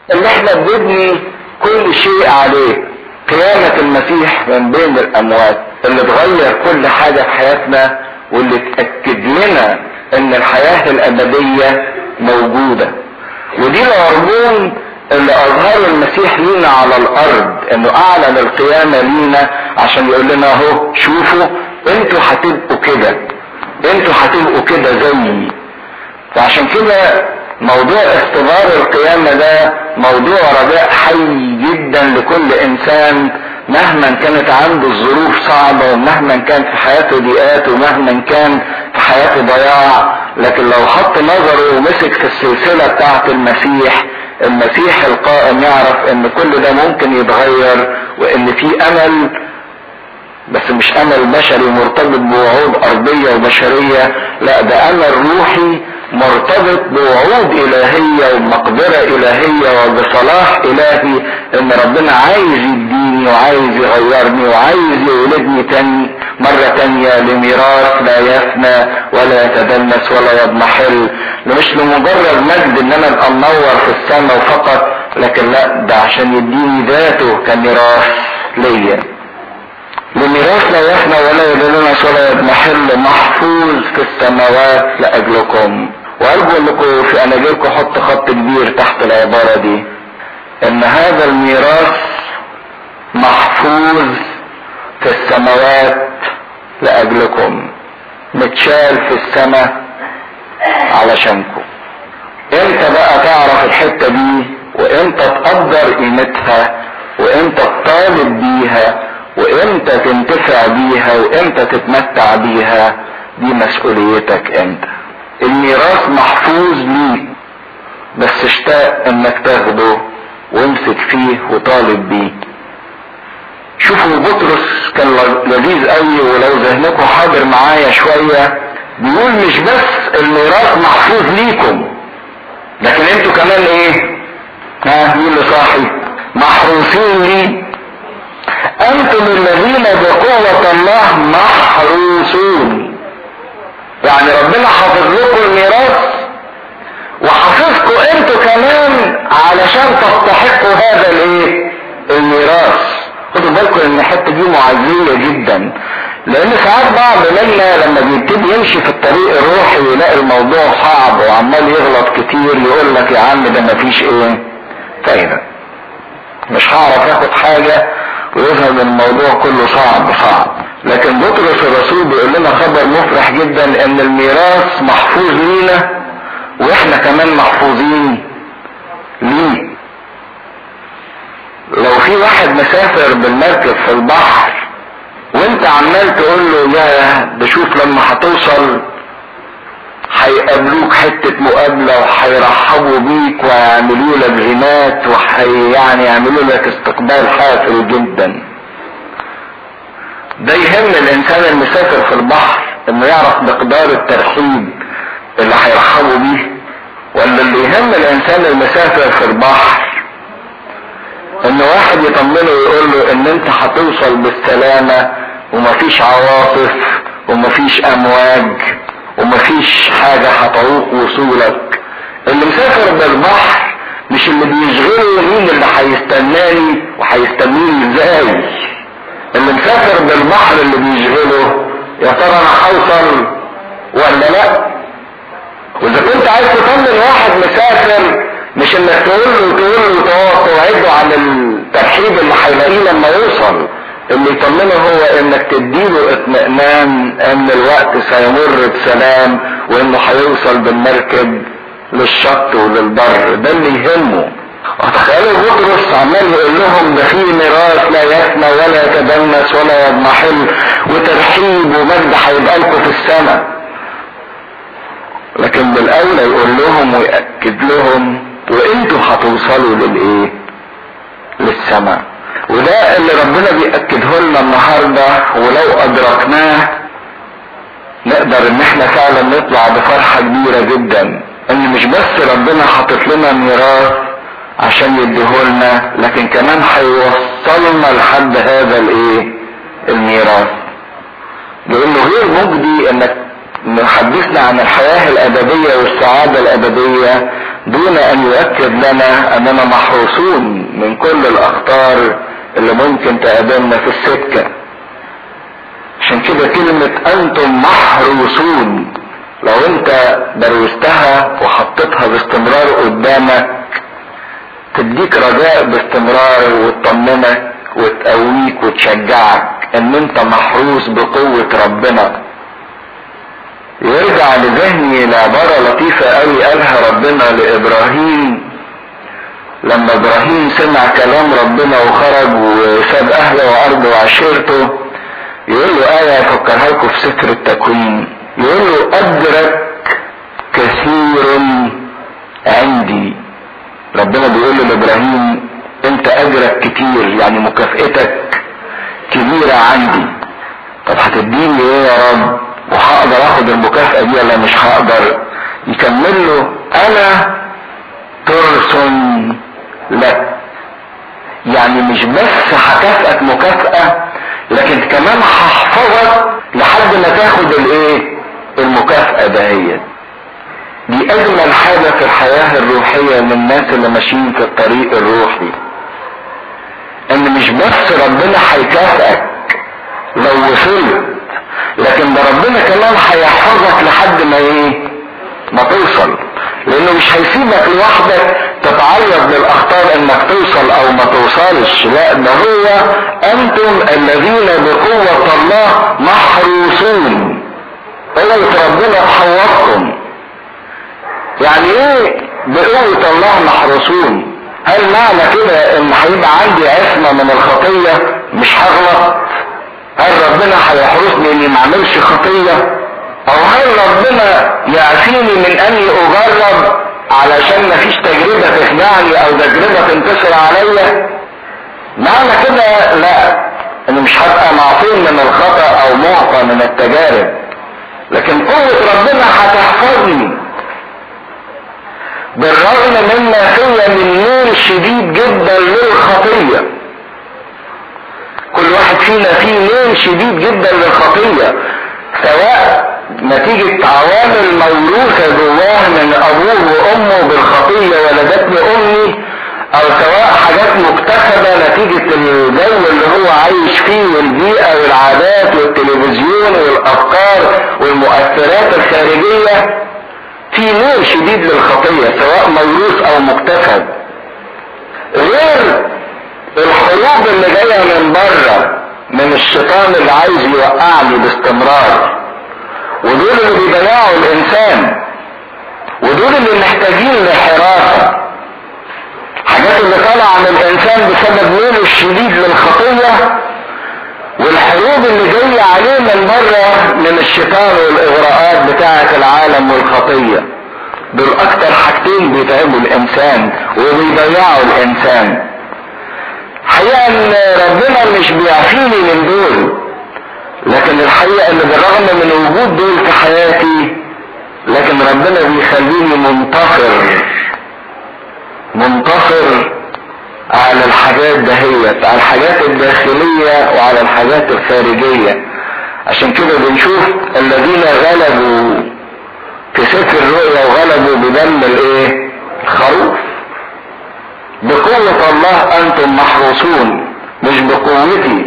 اللي احنا بنبني كل شيء عليه قيامة المسيح من بين الاموات اللي تغير كل حاجة في حياتنا واللي تأكد لنا ان الحياة الابدية موجودة ودي العربون اللي اظهره المسيح لينا على الارض انه اعلن القيامة لينا عشان يقول لنا اهو شوفوا انتوا هتبقوا كده انتوا هتبقوا كده زيي فعشان كده موضوع اختبار القيامة ده موضوع رجاء حي جدا لكل انسان مهما كانت عنده الظروف صعبة ومهما كان في حياته ضيقات ومهما كان في حياته ضياع لكن لو حط نظره ومسك في السلسلة بتاعت المسيح المسيح القائم يعرف ان كل ده ممكن يتغير وان في امل بس مش امل بشري مرتبط بوعود ارضية وبشرية لا ده امل روحي مرتبط بوعود الهية ومقدرة الهية وبصلاح الهي ان ربنا عايز يديني وعايز يغيرني وعايز يولدني تاني مرة تانية لميراث لا يفنى ولا يتدنس ولا يضمحل مش لمجرد مجد ان انا ابقى منور في السماء فقط لكن لا ده عشان يديني ذاته كميراث ليا لميراث لا يفنى ولا يدنس ولا يضمحل محفوظ في السماوات لاجلكم وارجو انكم في اناجيلكم حط خط كبير تحت العبارة دي ان هذا الميراث محفوظ في السماوات لاجلكم متشال في السماء علشانكم امتى بقى تعرف الحتة دي وامتى تقدر قيمتها وامتى تطالب بيها وامتى تنتفع بيها وامتى تتمتع بيها دي مسؤوليتك انت الميراث محفوظ ليك بس اشتاق انك تاخده وامسك فيه وطالب بيه شوفوا بطرس كان لذيذ قوي ولو ذهنكم حاضر معايا شوية بيقول مش بس الميراث محفوظ ليكم لكن انتوا كمان ايه ها مين اللي صاحي محروسين ليه انتم الذين بقوة الله محروسون يعني ربنا حافظ لكم الميراث وحافظكم انتوا كمان علشان تستحقوا هذا الايه الميراث خدوا بالكم ان الحته دي معزيه جدا لان ساعات بعض منا لما بيبتدي يمشي في الطريق الروحي ويلاقي الموضوع صعب وعمال يغلط كتير يقول لك يا عم ده مفيش ايه فايده مش هعرف اخد حاجه ويفهم الموضوع كله صعب صعب لكن بطرس الرسول بيقول لنا خبر مفرح جدا ان الميراث محفوظ لينا واحنا كمان محفوظين ليه لو في واحد مسافر بالمركب في البحر وانت عمال تقول له يا ده شوف لما هتوصل هيقابلوك حتة مقابلة وهيرحبوا بيك ويعملوا لك غنات وحي يعني يعملوا لك استقبال حافل جدا ده يهم الانسان المسافر في البحر انه يعرف مقدار الترحيب اللي هيرحبوا بيه ولا اللي يهم الانسان المسافر في البحر ان واحد يطمنه ويقول له ان انت هتوصل بالسلامة ومفيش عواطف ومفيش امواج ومفيش حاجة هتعوق وصولك اللي مسافر بالبحر مش اللي بيشغله مين اللي هيستناني وهيستنيني ازاي اللي مسافر بالبحر اللي بيشغله يا ترى انا هوصل ولا لا واذا كنت عايز تطمن واحد مسافر مش انك تقول له تقول له توعده عن الترحيب اللي هيلاقيه لما يوصل اللي يطمنه هو انك تديله اطمئنان ان الوقت سيمر بسلام وانه هيوصل بالمركب للشط وللبر ده اللي يهمه تخيلوا بطرس عمال يقول لهم ده في ميراث لا يفنى ولا يتدنس ولا يضمحل وترحيب ومجد هيبقى لكم في السماء لكن بالاولى يقول لهم ويأكد لهم وانتوا هتوصلوا للايه للسماء وده اللي ربنا بيأكده لنا النهاردة ولو ادركناه نقدر ان احنا فعلا نطلع بفرحة كبيرة جدا ان مش بس ربنا حاطط لنا ميراث عشان يديهولنا لكن كمان هيوصلنا لحد هذا الايه الميراث لانه غير مجدي انك يحدثنا عن الحياة الأبدية والسعادة الأبدية دون أن يؤكد لنا أننا محروسون من كل الأخطار اللي ممكن تقابلنا في السكة عشان كده كلمة أنتم محروسون لو أنت بروزتها وحطيتها باستمرار قدامك تديك رجاء باستمرار وتطمنك وتقويك وتشجعك ان انت محروس بقوة ربنا يرجع لذهني لعبارة لطيفة قوي قالها ربنا لابراهيم لما ابراهيم سمع كلام ربنا وخرج وساب اهله وارضه وعشيرته يقول له آية يفكرها لكم في سفر التكوين يقول له أدرك كثير عندي ربنا بيقول له لابراهيم انت اجرك كتير يعني مكافئتك كبيرة عندي طب هتديني ايه يا رب وهقدر اخد المكافأة دي ولا مش هقدر يكمل له انا ترس لك يعني مش بس هكافئك مكافأة لكن كمان هحفظك لحد ما تاخد الايه المكافأة دهيت دي اجمل حاجة في الحياة الروحية للناس اللي ماشيين في الطريق الروحي ان مش بس ربنا هيكافئك لو وصلت لكن ده ربنا كمان هيحفظك لحد ما ايه ما توصل لانه مش هيسيبك لوحدك تتعرض للاخطار انك توصل او ما توصلش لا ده هو انتم الذين بقوة الله محروسون قوة ربنا تحوطكم يعني ايه بقوة الله محروسون هل معنى كده ان هيبقى عندي عصمة من الخطية مش هغلط هل ربنا هيحرسني اني ما اعملش خطية او هل ربنا يعفيني من اني اجرب علشان مفيش تجربة تخدعني او تجربة تنتصر عليا معنى كده لا اني مش هبقى معصوم من الخطأ او معطى من التجارب لكن قوة ربنا هتحفظني بالرغم مما فيا من ميل شديد جدا للخطية كل واحد فينا فيه ميل شديد جدا للخطية سواء نتيجة عوامل موروثة جواه من أبوه وأمه بالخطية ولدتني أمي أو سواء حاجات مكتسبة نتيجة الجو اللي هو عايش فيه والبيئة والعادات والتلفزيون والأفكار والمؤثرات الخارجية في ميل شديد للخطية سواء موروث او مكتسب غير الحروب اللي جاية من بره من الشيطان اللي عايز يوقعني باستمرار ودول اللي بيبيعوا الانسان ودول اللي محتاجين لحراسة حاجات اللي طالعة من الانسان بسبب ميله الشديد للخطية والحروب اللي جاية عليه من بره من الشيطان والاغراءات بتاعة العالم والخطية دول اكتر حاجتين بيتعبوا الانسان وبيضيعوا الانسان حقيقة ان ربنا مش بيعفيني من دول لكن الحقيقة ان بالرغم من وجود دول في حياتي لكن ربنا بيخليني منتصر منتصر على الحاجات دهيت على الحاجات الداخلية وعلى الحاجات الخارجية عشان كده بنشوف الذين غلبوا في سفر الرؤيا وغلبوا بدم الايه الخروف بقوة الله انتم محروسون مش بقوتي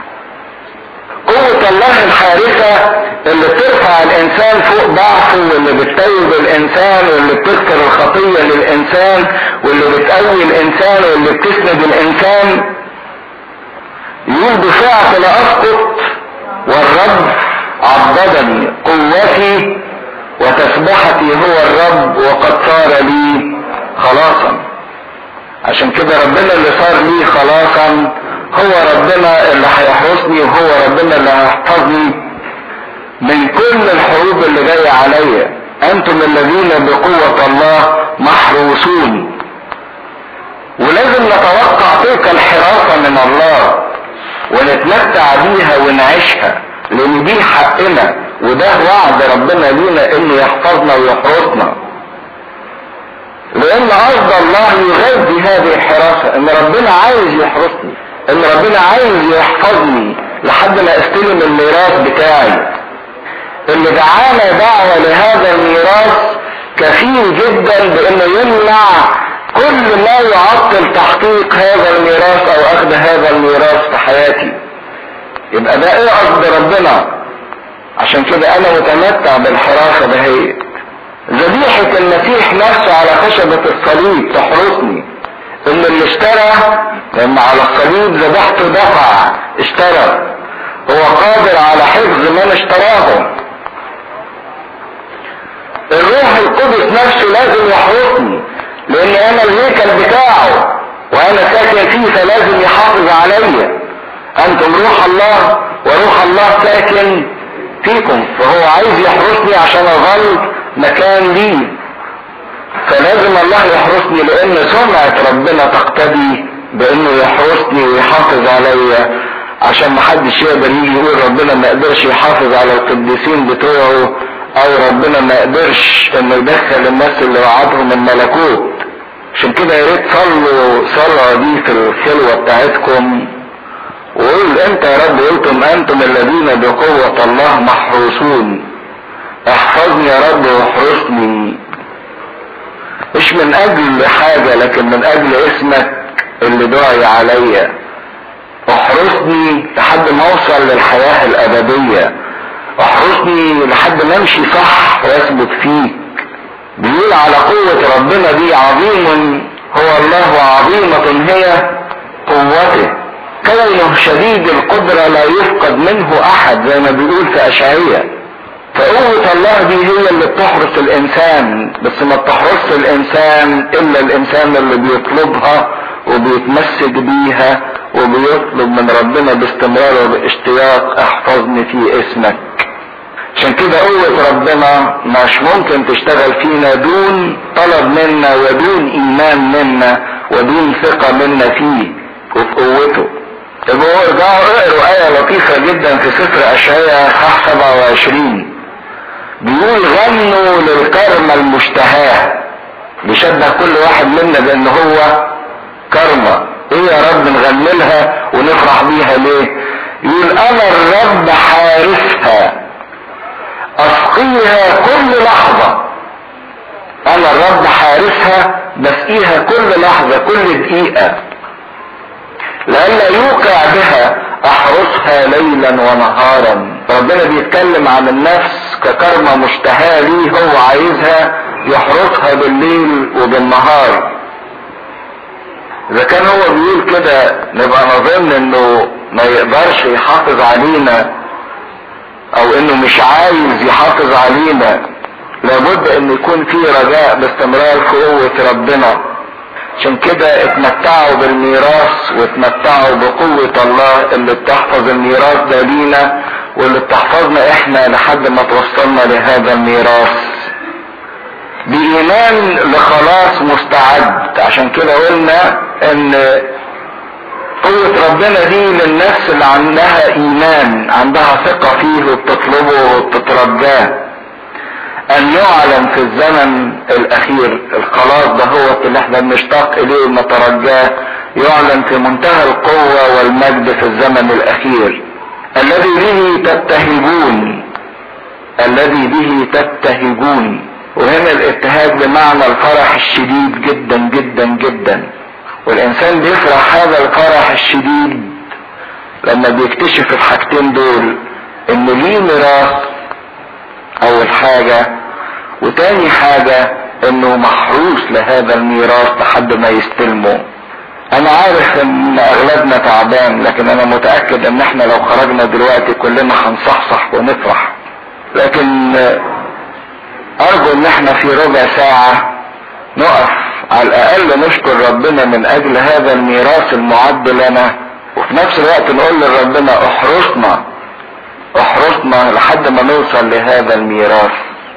قوة الله الحارسة اللي بترفع الانسان فوق ضعفه واللي بتتوب الانسان واللي بتغفر الخطية للانسان واللي بتقوي الانسان واللي بتسند الانسان يقول بساعة لا اسقط والرب عضدني قوتي وتسبحتي هو الرب وقد صار لي خلاصا عشان كده ربنا اللي صار لي خلاصا هو ربنا اللي هيحرسني وهو ربنا اللي هيحفظني من كل الحروب اللي جاية عليا انتم الذين بقوة الله محروسون ولازم نتوقع تلك الحراسة من الله ونتمتع بيها ونعيشها لان دي حقنا وده وعد ربنا لينا انه يحفظنا ويحرسنا لان قصد الله يغذي هذه الحراسة ان ربنا عايز يحرسني ان ربنا عايز يحفظني لحد ما استلم الميراث بتاعي اللي دعانا دعوة لهذا الميراث كفيل جدا بانه يمنع كل ما يعطل تحقيق هذا الميراث او اخذ هذا الميراث في حياتي يبقى ده ايه قصد ربنا عشان كده انا متمتع بالحراسة دهيت ذبيحة المسيح نفسه على خشبة الصليب تحرسني ان اللي اشترى لما على الصليب ذبحته دفع اشترى هو قادر على حفظ من اشتراهم الروح القدس نفسه لازم يحرسني لان انا الهيكل بتاعه وانا ساكن فيه فلازم يحافظ عليا انتم روح الله وروح الله ساكن فيكم فهو عايز يحرسني عشان اظل مكان لي فلازم الله يحرسني لان سمعة ربنا تقتضي بانه يحرسني ويحافظ عليا عشان محدش يقدر يجي يقول ربنا ما قدرش يحافظ على القديسين بتوعه او ربنا ما قدرش انه يدخل الناس اللي وعدهم الملكوت عشان كده يا ريت صلوا صلاة دي في الخلوة بتاعتكم وقول انت يا رب قلتم انتم الذين بقوة الله محروسون احفظني يا رب واحرسني مش من اجل حاجة لكن من اجل اسمك اللي دعي عليا احرسني لحد ما اوصل للحياة الابدية احرسني لحد ما امشي صح واثبت فيك بيقول على قوة ربنا دي عظيم هو الله وعظيمة هي قوته كونه شديد القدرة لا يفقد منه احد زي ما بيقول في اشعية فقوة الله دي هي اللي بتحرس الانسان بس ما بتحرسش الانسان الا الانسان اللي بيطلبها وبيتمسك بيها وبيطلب من ربنا باستمرار وباشتياق احفظني في اسمك عشان كده قوة ربنا مش ممكن تشتغل فينا دون طلب منا ودون ايمان منا ودون ثقة منا فيه وفي قوته يبقوا ارجعوا اقروا آية لطيفة جدا في سفر أشعياء صح 27 بيقول غنوا للكرمة المشتهاة بيشبه كل واحد منا بان هو كرمة ايه يا رب نغني لها ونفرح بيها ليه يقول انا الرب حارسها اسقيها كل لحظة انا الرب حارسها بسقيها كل لحظة كل دقيقة لئلا يوقع بها احرسها ليلا ونهارا ربنا بيتكلم عن النفس ككرمة مشتهاة ليه هو عايزها يحرسها بالليل وبالنهار اذا كان هو بيقول كده نبقى نظن انه ما يقدرش يحافظ علينا او انه مش عايز يحافظ علينا لابد ان يكون في رجاء باستمرار في قوة ربنا عشان كده اتمتعوا بالميراث واتمتعوا بقوة الله اللي بتحفظ الميراث ده لينا واللي بتحفظنا احنا لحد ما توصلنا لهذا الميراث بإيمان لخلاص مستعد عشان كده قلنا ان قوة ربنا دي للنفس اللي عندها ايمان عندها ثقة فيه وبتطلبه وبتترجاه ان يعلن في الزمن الاخير الخلاص ده هو اللي احنا بنشتاق اليه ونترجاه يعلن في منتهى القوة والمجد في الزمن الاخير الذي به تبتهجون الذي به تبتهجون وهنا الابتهاج بمعنى الفرح الشديد جدا جدا جدا والانسان بيفرح هذا الفرح الشديد لما بيكتشف الحاجتين دول ان ليه ميراث اول حاجة وتاني حاجة انه محروس لهذا الميراث لحد ما يستلمه انا عارف ان اغلبنا تعبان لكن انا متأكد ان احنا لو خرجنا دلوقتي كلنا هنصحصح ونفرح لكن ارجو ان احنا في ربع ساعة نقف على الاقل نشكر ربنا من اجل هذا الميراث المعد لنا وفي نفس الوقت نقول لربنا احرسنا احرسنا لحد ما نوصل لهذا الميراث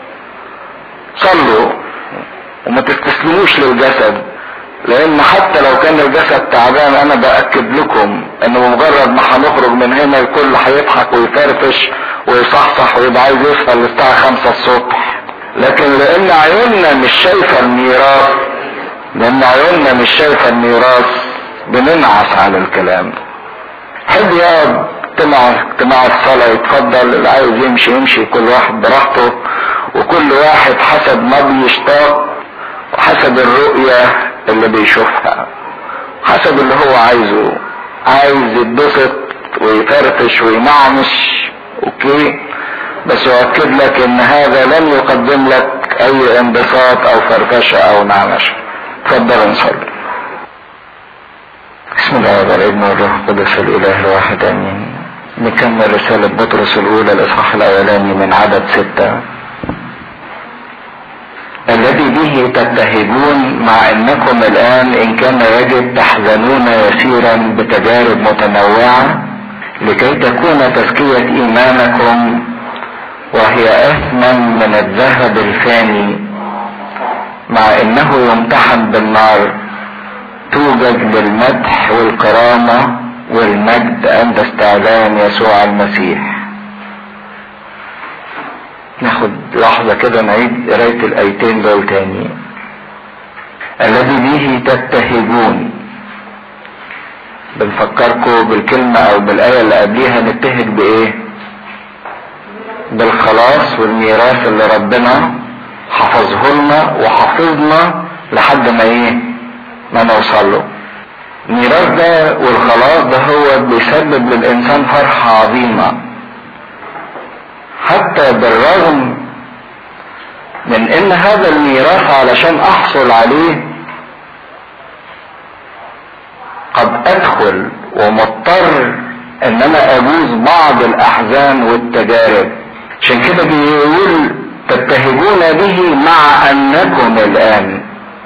صلوا وما تستسلموش للجسد لان حتى لو كان الجسد تعبان انا باكد لكم انه مجرد ما هنخرج من هنا الكل هيضحك ويفرفش ويصحصح ويبقى عايز يسهر للساعه 5 الصبح لكن لان عيوننا مش شايفه الميراث لان عيوننا مش شايفه الميراث بننعس على الكلام حب يا رب اجتماع اجتماع الصلاة يتفضل اللي عايز يمشي يمشي كل واحد براحته وكل واحد حسب ما بيشتاق وحسب الرؤية اللي بيشوفها حسب اللي هو عايزه عايز يتبسط ويفرفش وينعمش اوكي بس يؤكد لك ان هذا لن يقدم لك اي انبساط او فرفشة او نعمشة اتفضل نصلي بسم الله والابن والروح القدس الاله الواحد امين نكمل رسالة بطرس الاولى الاصحاح الاولاني من عدد ستة الذي به تبتهجون مع انكم الان ان كان يجب تحزنون يسيرا بتجارب متنوعة لكي تكون تزكية ايمانكم وهي اثمن من الذهب الفاني مع انه يمتحن بالنار توجد بالمدح والكرامة والمجد عند استعلان يسوع المسيح ناخد لحظة كده نعيد قراية الآيتين دول تاني الذي به تبتهجون بنفكركم بالكلمة أو بالآية اللي قبليها نبتهج بإيه؟ بالخلاص والميراث اللي ربنا حفظه لنا وحفظنا لحد ما إيه؟ ما نوصل له. الميراث ده والخلاص ده هو بيسبب للإنسان فرحة عظيمة حتى بالرغم من ان هذا الميراث علشان احصل عليه قد ادخل ومضطر ان انا اجوز بعض الاحزان والتجارب عشان كده بيقول تبتهجون به مع انكم الان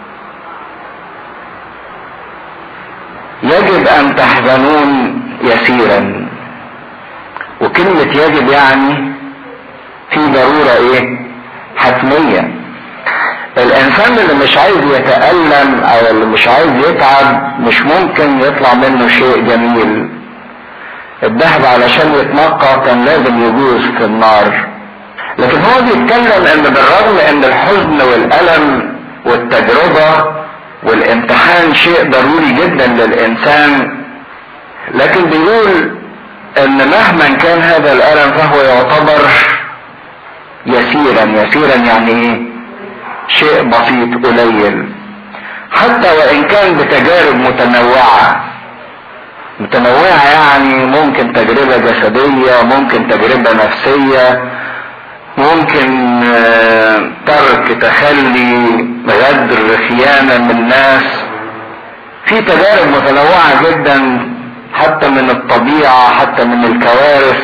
يجب ان تحزنون يسيرا وكلمة يجب يعني في ضرورة ايه حتمية الانسان اللي مش عايز يتألم او اللي مش عايز يتعب مش ممكن يطلع منه شيء جميل الذهب علشان يتنقى كان لازم يجوز في النار لكن هو بيتكلم ان بالرغم ان الحزن والالم والتجربة والامتحان شيء ضروري جدا للانسان لكن بيقول ان مهما كان هذا الالم فهو يعتبر يسيرا يسيرا يعني ايه شيء بسيط قليل حتى وان كان بتجارب متنوعة متنوعة يعني ممكن تجربة جسدية ممكن تجربة نفسية ممكن ترك تخلي غدر خيانة من ناس في تجارب متنوعة جدا حتى من الطبيعة حتى من الكوارث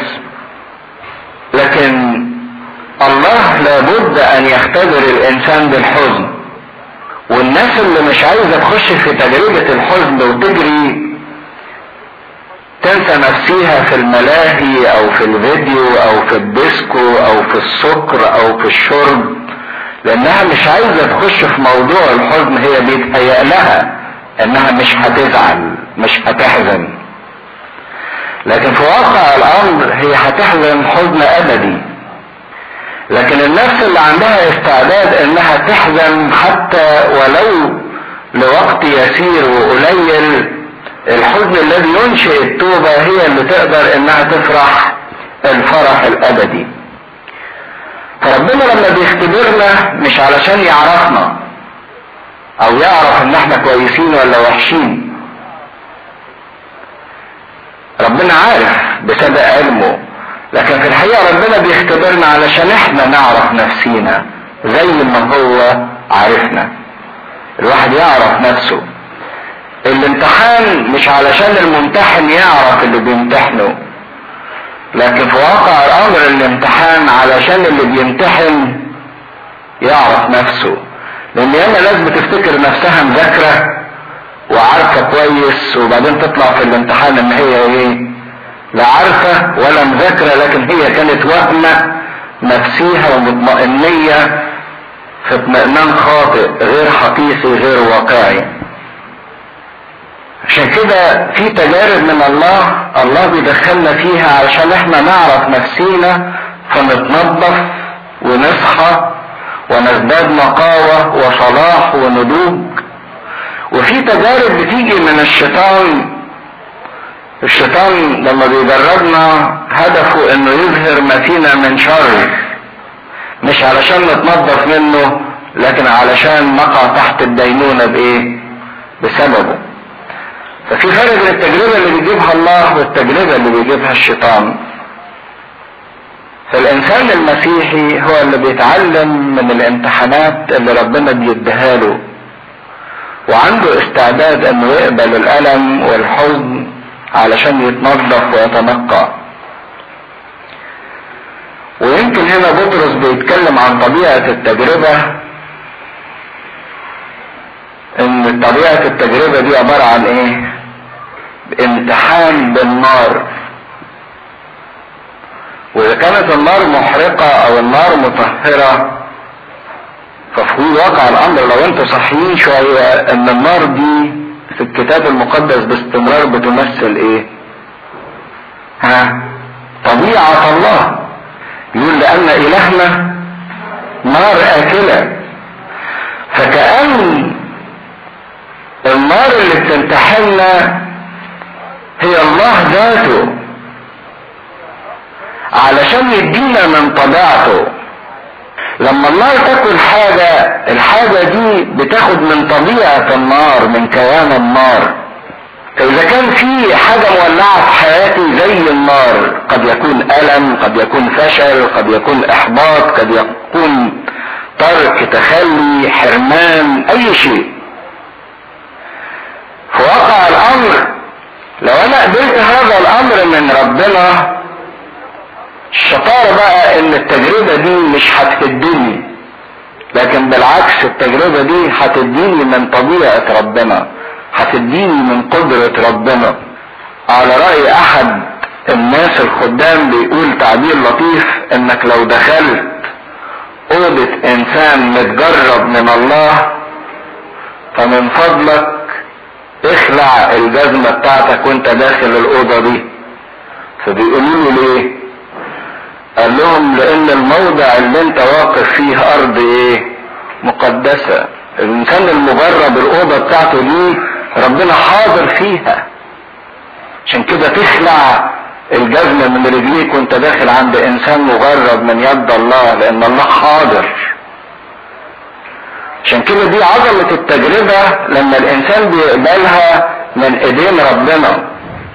لكن الله لابد ان يختبر الانسان بالحزن والناس اللي مش عايزة تخش في تجربة الحزن وتجري تنسى نفسيها في الملاهي او في الفيديو او في الديسكو او في السكر او في الشرب لانها مش عايزة تخش في موضوع الحزن هي بيتهيأ لها انها مش هتزعل مش هتحزن لكن في واقع الامر هي هتحزن حزن ابدي لكن النفس اللي عندها استعداد انها تحزن حتى ولو لوقت يسير وقليل الحزن الذي ينشئ التوبة هي اللي تقدر انها تفرح الفرح الابدي فربنا لما بيختبرنا مش علشان يعرفنا او يعرف ان احنا كويسين ولا وحشين ربنا عارف بسبب علمه لكن في الحقيقة ربنا بيختبرنا علشان احنا نعرف نفسينا زي ما هو عارفنا الواحد يعرف نفسه الامتحان مش علشان الممتحن يعرف اللي بيمتحنه لكن في واقع الامر الامتحان علشان اللي بيمتحن يعرف نفسه لان ياما ناس بتفتكر نفسها مذاكره وعارفه كويس وبعدين تطلع في الامتحان ان هي ايه لا عارفه ولا مذاكره لكن هي كانت وهمه نفسيها ومطمئنيه في اطمئنان خاطئ غير حقيقي غير واقعي عشان كده في تجارب من الله الله بيدخلنا فيها علشان احنا نعرف نفسينا فنتنظف ونصحى ونزداد نقاوة وصلاح ونضوج وفي تجارب بتيجي من الشيطان الشيطان لما بيجربنا هدفه انه يظهر ما فينا من شر مش علشان نتنظف منه لكن علشان نقع تحت الدينونة بايه بسببه ففي فرق بين التجربة اللي بيجيبها الله والتجربة اللي بيجيبها الشيطان فالانسان المسيحي هو اللي بيتعلم من الامتحانات اللي ربنا بيديها له وعنده استعداد انه يقبل الالم والحزن علشان يتنظف ويتنقى ويمكن هنا بطرس بيتكلم عن طبيعة التجربة ان طبيعة التجربة دي عبارة عن ايه امتحان بالنار واذا كانت النار محرقة او النار مطهرة ففي واقع الامر لو انتوا صحيين شوية ان النار دي في الكتاب المقدس باستمرار بتمثل ايه ها طبيعة الله يقول لان الهنا نار اكلة فكأن النار اللي بتمتحننا هي الله ذاته علشان يدينا من طبيعته لما النار تاكل حاجة الحاجة دي بتاخد من طبيعة النار من كيان النار فإذا كان في حاجة مولعة في حياتي زي النار قد يكون ألم قد يكون فشل قد يكون إحباط قد يكون ترك تخلي حرمان أي شيء في واقع الأمر لو أنا قبلت هذا الأمر من ربنا الشطارة بقى ان التجربة دي مش هتفيدني لكن بالعكس التجربة دي هتديني من طبيعة ربنا هتديني من قدرة ربنا على رأي احد الناس الخدام بيقول تعبير لطيف انك لو دخلت اوضة انسان متجرب من الله فمن فضلك اخلع الجزمة بتاعتك وانت داخل الاوضة دي فبيقولوا له ليه قال لهم لان الموضع اللي انت واقف فيه ارض ايه مقدسة الانسان المجرب الاوضة بتاعته دي ربنا حاضر فيها عشان كده تخلع الجزمة من رجليك وانت داخل عند انسان مجرب من يد الله لان الله حاضر عشان كده دي عظمة التجربة لما الانسان بيقبلها من ايدين ربنا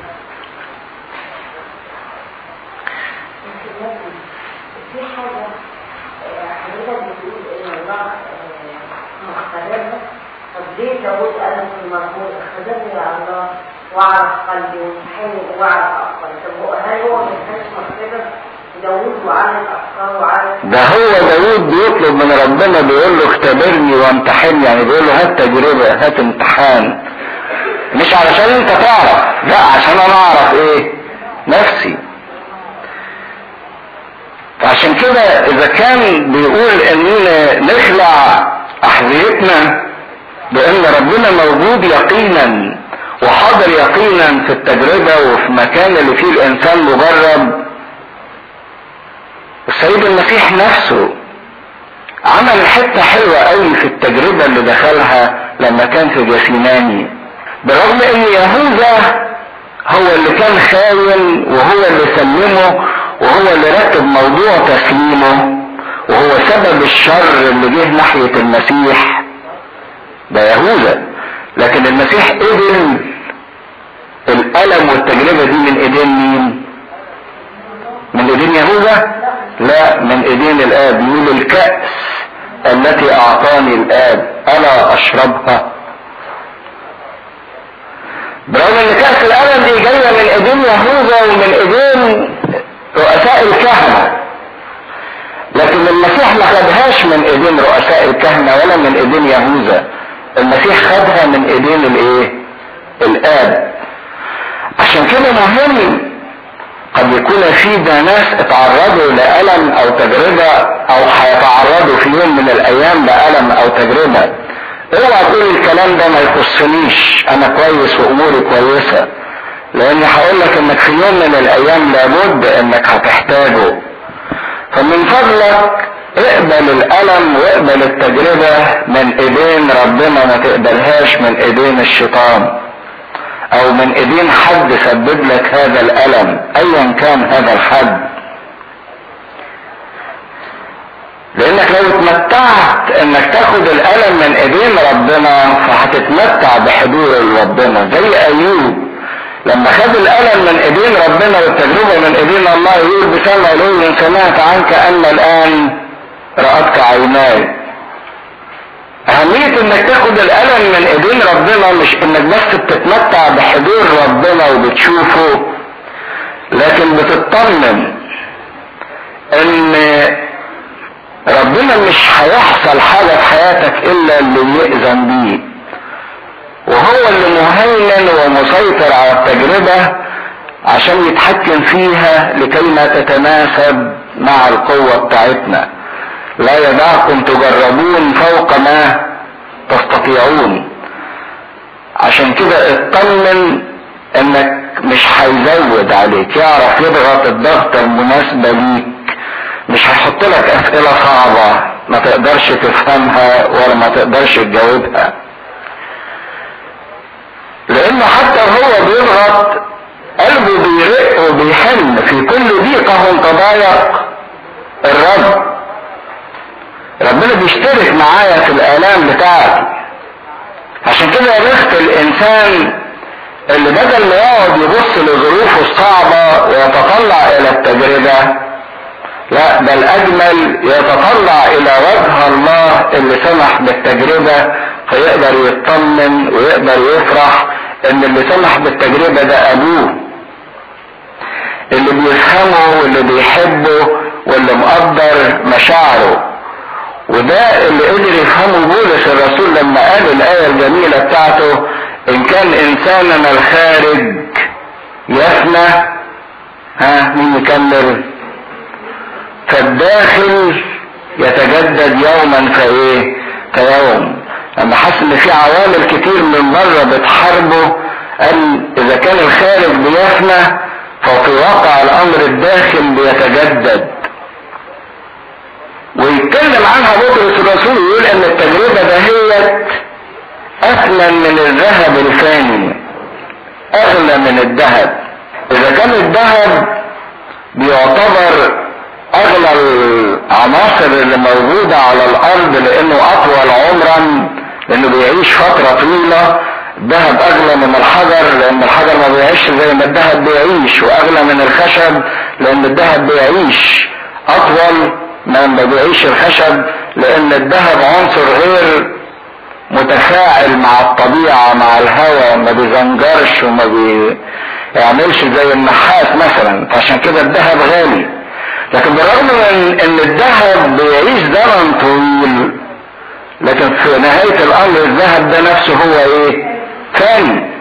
داود قال في المزمور اختبرني يا الله واعرف قلبي وامتحني واعرف افكاري طب هو هل هو ما كانش مختبر داود وعارف افكاره وعارف ده هو داود بيطلب من ربنا بيقول له اختبرني وامتحني يعني بيقول له هات تجربة هات امتحان مش علشان انت تعرف لا عشان انا اعرف ايه نفسي فعشان كده اذا كان بيقول اننا نخلع احذيتنا بان ربنا موجود يقينا وحاضر يقينا في التجربة وفي مكان اللي فيه الانسان مجرب السيد المسيح نفسه عمل حتة حلوة قوي في التجربة اللي دخلها لما كان في جسيماني برغم ان يهوذا هو اللي كان خاين وهو اللي سلمه وهو اللي رتب موضوع تسليمه وهو سبب الشر اللي جه ناحية المسيح ده يهوذا لكن المسيح قبل الألم والتجربة دي من ايدين مين؟ من ايدين يهوذا؟ لا من ايدين الآب يقول الكأس التي أعطاني الآب ألا أشربها؟ برغم ان كأس الألم دي جاية من ايدين يهوذا ومن ايدين رؤساء الكهنة لكن المسيح ما خدهاش من ايدين رؤساء الكهنة ولا من ايدين يهوذا المسيح خدها من ايدين الايه الاب عشان كده مهم قد يكون في ده ناس اتعرضوا لألم او تجربة او هيتعرضوا في يوم من الايام لألم او تجربة اوعى تقول الكلام ده ما يخصنيش انا كويس واموري كويسة لاني هقول لك انك في يوم من الايام لابد انك هتحتاجه فمن فضلك اقبل الالم واقبل التجربة من ايدين ربنا ما تقبلهاش من ايدين الشيطان او من ايدين حد سبب لك هذا الالم ايا كان هذا الحد لانك لو اتمتعت انك تاخد الالم من ايدين ربنا فهتتمتع بحضور ربنا زي ايوب لما خد الالم من ايدين ربنا والتجربه من ايدين الله يقول بسمع لولا سمعت عنك ان الان رأتك عيناي اهمية انك تاخد الالم من ايدين ربنا مش انك بس بتتمتع بحضور ربنا وبتشوفه لكن بتطمن ان ربنا مش هيحصل حاجة في حياتك الا اللي يأذن بيه وهو اللي مهيمن ومسيطر على التجربة عشان يتحكم فيها لكي ما تتناسب مع القوة بتاعتنا لا يدعكم تجربون فوق ما تستطيعون عشان كده اطمن انك مش هيزود عليك يعرف يضغط الضغط المناسبة ليك مش هيحط لك اسئلة صعبة ما تقدرش تفهمها ولا ما تقدرش تجاوبها لانه حتى وهو بيضغط قلبه بيرق وبيحن في كل ضيقة تضايق الرب ربنا بيشترك معايا في الالام بتاعتي عشان كده يا بخت الانسان اللي بدل ما يقعد يبص لظروفه الصعبة ويتطلع الى التجربة لا بل اجمل يتطلع الى وجه الله اللي سمح بالتجربة فيقدر يطمن ويقدر يفرح ان اللي سمح بالتجربة ده ابوه اللي بيفهمه واللي بيحبه واللي مقدر مشاعره وده اللي قدر يفهمه بولس الرسول لما قال الآية الجميلة بتاعته إن كان إنساننا الخارج يفنى ها مين يكمل فالداخل يتجدد يوما فايه كيوم لما حس ان في عوامل كتير من بره بتحاربه قال اذا كان الخارج بيفنى ففي واقع الامر الداخل بيتجدد ويتكلم عنها بطرس الرسول يقول ان التجربة دهيت اثمن من الذهب الفاني اغلى من الذهب اذا كان الذهب بيعتبر اغلى العناصر اللي موجودة على الارض لانه اطول عمرا لانه بيعيش فترة طويلة الذهب اغلى من الحجر لان الحجر ما بيعيش زي ما الذهب بيعيش واغلى من الخشب لان الذهب بيعيش اطول ما بيعيش الخشب لان الذهب عنصر غير متفاعل مع الطبيعة مع الهواء ما بيزنجرش وما بيعملش زي النحاس مثلا فعشان كده الذهب غالي لكن بالرغم من ان الذهب بيعيش زمن طويل لكن في نهاية الامر الذهب ده نفسه هو ايه فاني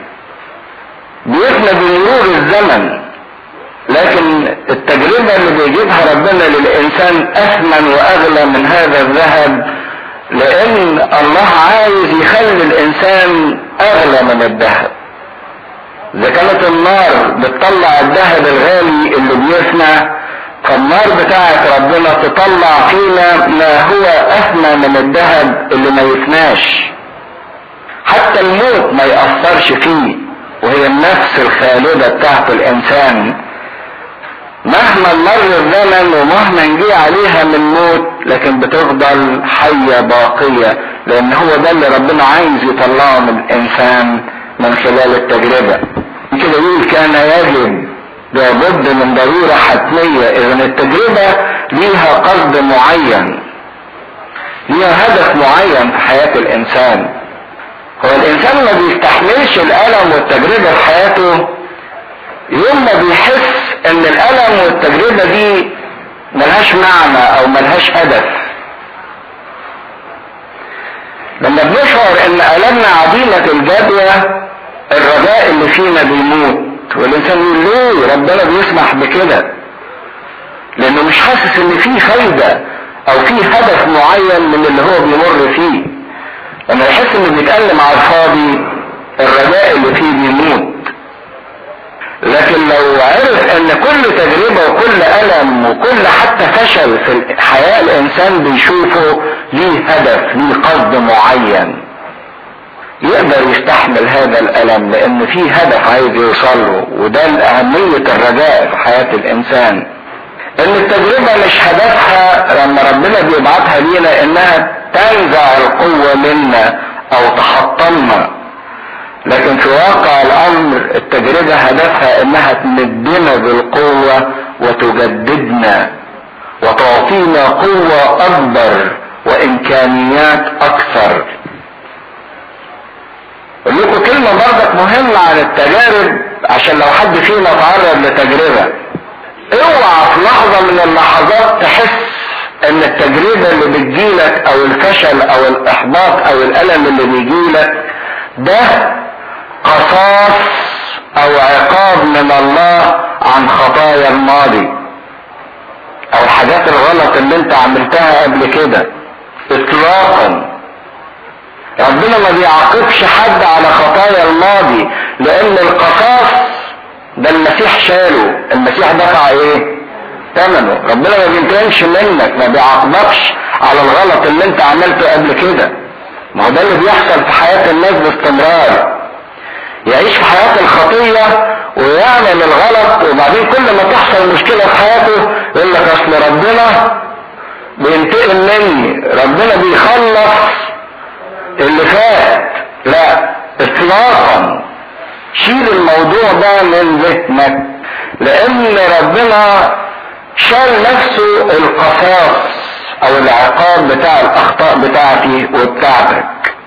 بيفنى بمرور الزمن لكن التجربة اللي بيجيبها ربنا للإنسان أثمن وأغلى من هذا الذهب لأن الله عايز يخلي الإنسان أغلى من الذهب إذا كانت النار بتطلع الذهب الغالي اللي بيفنى فالنار بتاعت ربنا تطلع فينا ما هو أثمن من الذهب اللي ما يفناش حتى الموت ما يأثرش فيه وهي النفس الخالدة بتاعت الإنسان مهما مر الزمن ومهما جه عليها من موت لكن بتفضل حية باقية لان هو ده اللي ربنا عايز يطلعه من الانسان من خلال التجربة كده يقول كان يجب لابد من ضرورة حتمية اذا التجربة ليها قصد معين ليها هدف معين في حياة الانسان هو الانسان ما بيستحملش الالم والتجربة في حياته يوم ما بيحس ان الالم والتجربة دي ملهاش معنى او ملهاش هدف لما بنشعر ان المنا عديمة الجدوى الرجاء اللي فينا بيموت والانسان يقول ليه ربنا بيسمح بكده لانه مش حاسس ان في فايدة او في هدف معين من اللي هو بيمر فيه لما يحس انه بيتألم على الفاضي الرجاء اللي فيه بيموت لكن لو عرف ان كل تجربة وكل ألم وكل حتى فشل في الحياة الانسان بيشوفه ليه هدف ليه قصد معين يقدر يستحمل هذا الالم لان في هدف عايز يوصل له وده اهمية الرجاء في حياة الانسان ان التجربة مش هدفها لما ربنا بيبعتها لينا انها تنزع القوة منا او تحطمنا لكن في واقع الامر التجربة هدفها انها تمدنا بالقوة وتجددنا وتعطينا قوة اكبر وامكانيات اكثر اقول لكم كلمة برضك مهمة عن التجارب عشان لو حد فينا تعرض لتجربة اوعى في لحظة من اللحظات تحس ان التجربة اللي بتجيلك او الفشل او الاحباط او الالم اللي بيجيلك ده قصاص او عقاب من الله عن خطايا الماضي او الحاجات الغلط اللي انت عملتها قبل كده اطلاقا ربنا ما بيعاقبش حد على خطايا الماضي لان القصاص ده المسيح شاله المسيح دفع ايه ثمنه ربنا ما بينتقمش منك ما بيعاقبكش على الغلط اللي انت عملته قبل كده ما هو ده اللي بيحصل في حياة الناس باستمرار يعيش في حياة الخطية ويعمل الغلط وبعدين كل ما تحصل مشكلة في حياته يقول لك اصل ربنا بينتقم مني ربنا بيخلص اللي فات لا اطلاقا شيل الموضوع ده من ذهنك لان ربنا شال نفسه القصاص او العقاب بتاع الاخطاء بتاعتي وبتاعتك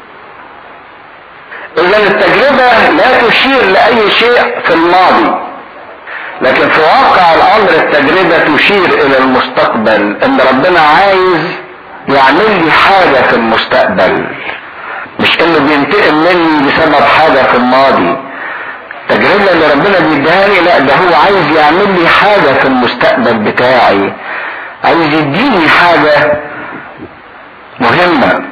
اذا التجربة لا تشير لاي شيء في الماضي لكن في واقع الامر التجربة تشير الى المستقبل ان ربنا عايز يعمل لي حاجة في المستقبل مش انه بينتقم مني بسبب حاجة في الماضي التجربة اللي ربنا بيديها لي لا ده هو عايز يعمل لي حاجة في المستقبل بتاعي عايز يديني حاجة مهمة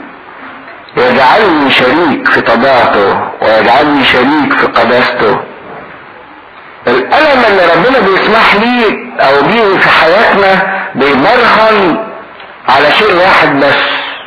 يجعلني شريك في طبيعته ويجعلني شريك في قداسته الألم اللي ربنا بيسمح لي أو بيه في حياتنا بيبرهن على شيء واحد بس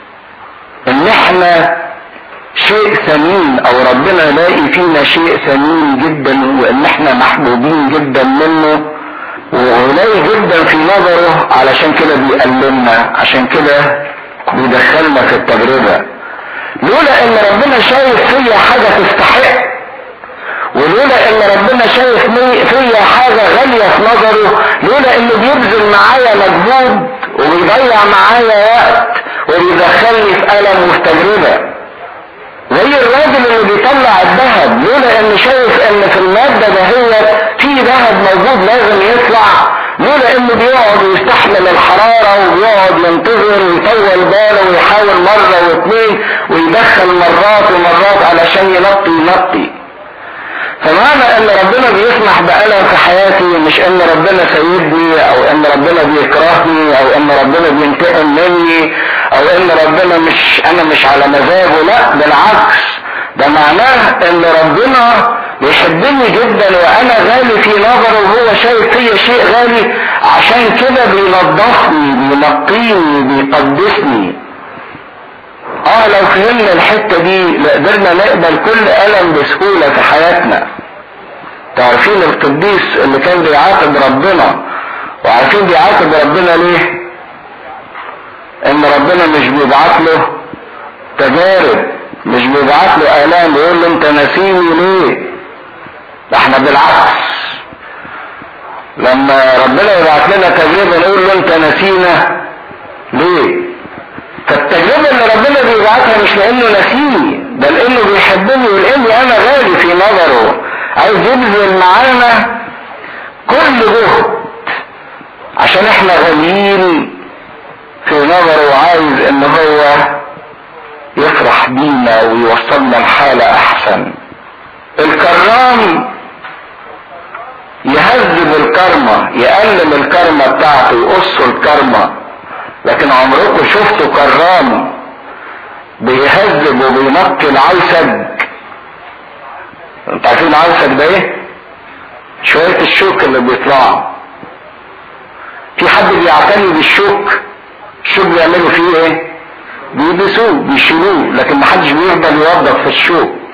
إن إحنا شيء ثمين او ربنا يلاقي فينا شيء ثمين جدا وان احنا محبوبين جدا منه وقليل جدا في نظره علشان كده بيألمنا عشان كده بيدخلنا في التجربة لولا ان ربنا شايف فيا حاجة تستحق ولولا ان ربنا شايف فيا حاجة غالية في نظره لولا انه بيبذل معايا مجهود وبيضيع معايا وقت وبيدخلني في ألم وفي تجربة زي الراجل اللي بيطلع الذهب لولا ان شايف ان في المادة دهيت في ذهب موجود لازم يطلع لولا انه بيقعد ويستحمل الحرارة وبيقعد ينتظر ويطول باله ويحاول مرة واثنين ويدخل مرات ومرات علشان ينطي ينطي فمعنى ان ربنا بيسمح بألم في حياتي مش ان ربنا سيدني او ان ربنا بيكرهني او ان ربنا بينتقم مني او ان ربنا مش انا مش على مزاجه لا بالعكس ده معناه ان ربنا بيحبني جدا وانا غالي في نظره وهو شايف فيا شيء غالي عشان كده بينظفني بينقيني بيقدسني اه لو فهمنا الحتة دي لقدرنا نقبل كل ألم بسهولة في حياتنا تعرفين القديس اللي كان بيعاتب ربنا وعارفين بيعاتب ربنا ليه ان ربنا مش بيبعت له تجارب مش بيبعت له آلام يقول له انت نسيني ليه ده احنا بالعكس لما ربنا يبعت لنا تجربة نقول له انت نسينا ليه فالتجربة اللي ربنا بيبعتها مش لانه نسيني بل انه بيحبني ولاني انا غالي في نظره عايز يبذل معانا كل جهد عشان احنا غاليين في نظره وعايز ان هو يفرح بينا ويوصلنا لحالة احسن الكرام يهذب الكرمة يقلل الكرمة بتاعته يقص الكرمة لكن عمركم شفتوا كرام بيهذب وبينقي العوسج انتوا عارفين العوسج ده ايه شوية الشوك اللي بيطلعوا في حد بيعتني بالشوك الشوك بيعملوا فيه ايه بيلبسوه بيشيلوه لكن محدش بيفضل يوظف في الشوك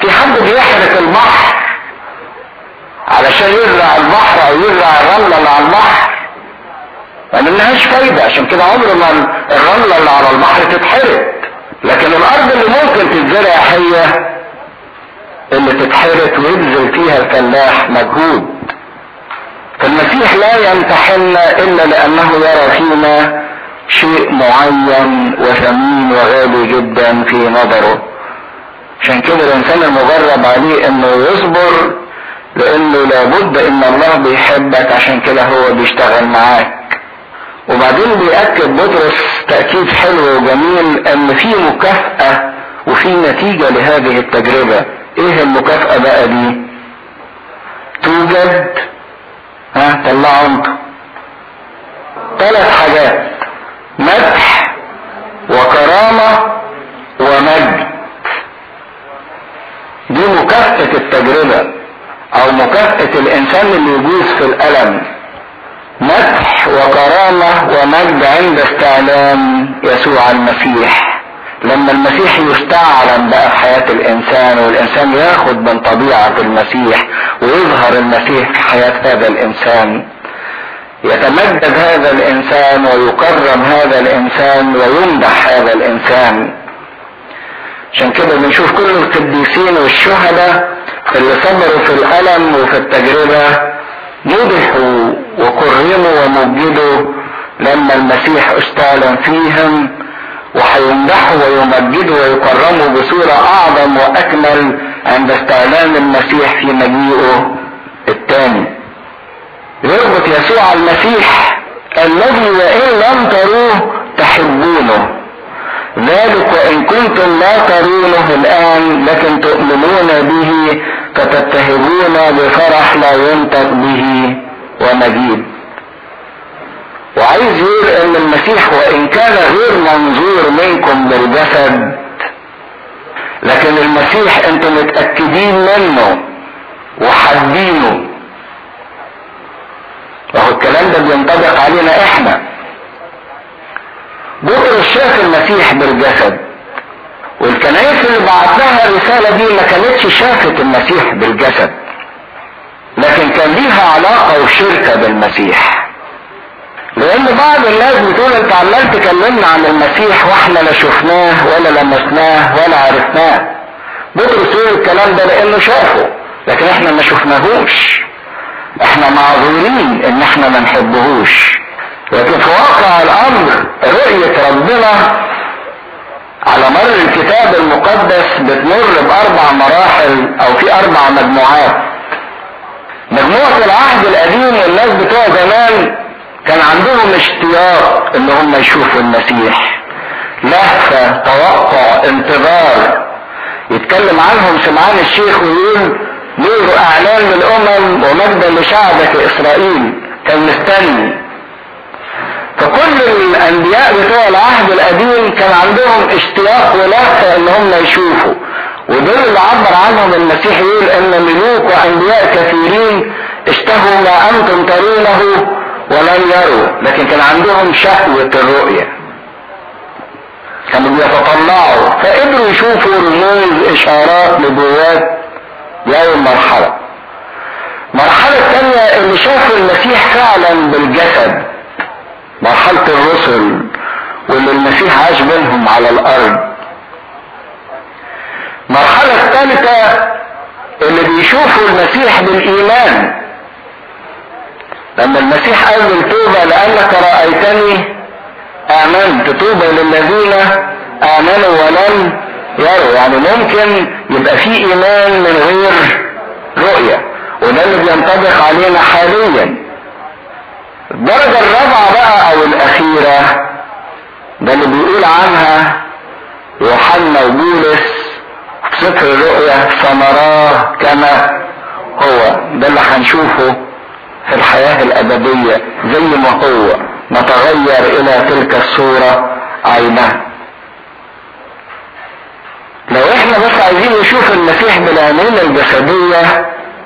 في حد بيحرق البحر علشان يزرع البحر او يزرع الرملة اللي على البحر ما لهاش فايدة عشان كده عمر ما الرملة اللي على البحر تتحرق لكن الارض اللي ممكن تتزرع هي اللي تتحرق ويبذل فيها الفلاح مجهود فالمسيح لا يمتحنا الا لانه يرى فينا شيء معين وثمين وغالي جدا في نظره عشان كده الانسان المجرب عليه انه يصبر لانه لابد ان الله بيحبك عشان كده هو بيشتغل معاك وبعدين بيأكد بطرس تأكيد حلو وجميل ان في مكافأة وفي نتيجة لهذه التجربة ايه المكافأة بقى دي توجد ها طلعوا انت ثلاث حاجات مدح وكرامة ومجد دي مكافأة التجربة او مكافأة الانسان اللي يجوز في الالم مدح وكرامة ومجد عند استعلام يسوع المسيح لما المسيح يستعلم بقى في حياة الانسان والانسان ياخد من طبيعة المسيح ويظهر المسيح في حياة هذا الانسان يتمجد هذا الانسان ويكرم هذا الانسان ويمدح هذا الانسان عشان كده بنشوف كل القديسين والشهداء اللي صبروا في الالم وفي التجربه مدحوا وكرموا ومجدوا لما المسيح استعلن فيهم وهيمدحوا ويمجدوا ويكرموا بصورة أعظم وأكمل عند استعلان المسيح في مجيئه الثاني. يربط يسوع المسيح الذي وإن لم تروه تحبونه ذلك وإن كنتم لا ترونه الآن لكن تؤمنون به فتتهبون بفرح لا ينطق به ومجيد وعايز يقول ان المسيح وان كان غير منظور منكم بالجسد لكن المسيح انتم متأكدين منه وحابينه وهو الكلام ده بينطبق علينا احنا بطرس شاف المسيح بالجسد والكنائس اللي بعت لها الرسالة دي ما كانتش شافت المسيح بالجسد لكن كان ليها علاقة وشركة بالمسيح لان بعض الناس بتقول انت عمال تكلمنا عن المسيح واحنا لا شفناه ولا لمسناه ولا عرفناه بطرس يقول الكلام ده لانه شافه لكن احنا ما شفناهوش احنا معذورين ان احنا ما نحبهوش لكن في واقع الامر رؤية ربنا على مر الكتاب المقدس بتمر باربع مراحل او في اربع مجموعات مجموعة العهد القديم والناس بتوع زمان كان عندهم اشتياق ان هم يشوفوا المسيح لهفة توقع انتظار يتكلم عنهم سمعان الشيخ ويقول نور اعلان للامم ومجدا لشعبك اسرائيل كان مستني فكل الانبياء بتوع العهد القديم كان عندهم اشتياق ولهفة ان هم يشوفوا ودول اللي عبر عنهم المسيح يقول ان ملوك وانبياء كثيرين اشتهوا ما انتم ترونه ولم يروا لكن كان عندهم شهوة الرؤية كانوا بيتطلعوا فقدروا يشوفوا رموز اشارات نبوات دي اول مرحلة المرحلة الثانية اللي شافوا المسيح فعلا بالجسد مرحلة الرسل واللي المسيح عاش بينهم على الارض المرحلة الثالثة اللي بيشوفوا المسيح بالايمان لما المسيح قال للتوبة لأنك رأيتني آمنت توبة للذين آمنوا ولم يروا يعني ممكن يبقى في إيمان من غير رؤية وده اللي بينطبق علينا حاليا الدرجة الرابعة بقى أو الأخيرة ده اللي بيقول عنها يوحنا وبولس في سفر الرؤيا فنراه كما هو ده اللي هنشوفه في الحياة الأبدية زي ما هو نتغير إلى تلك الصورة عينها لو احنا بس عايزين نشوف المسيح بالعينين الجسدية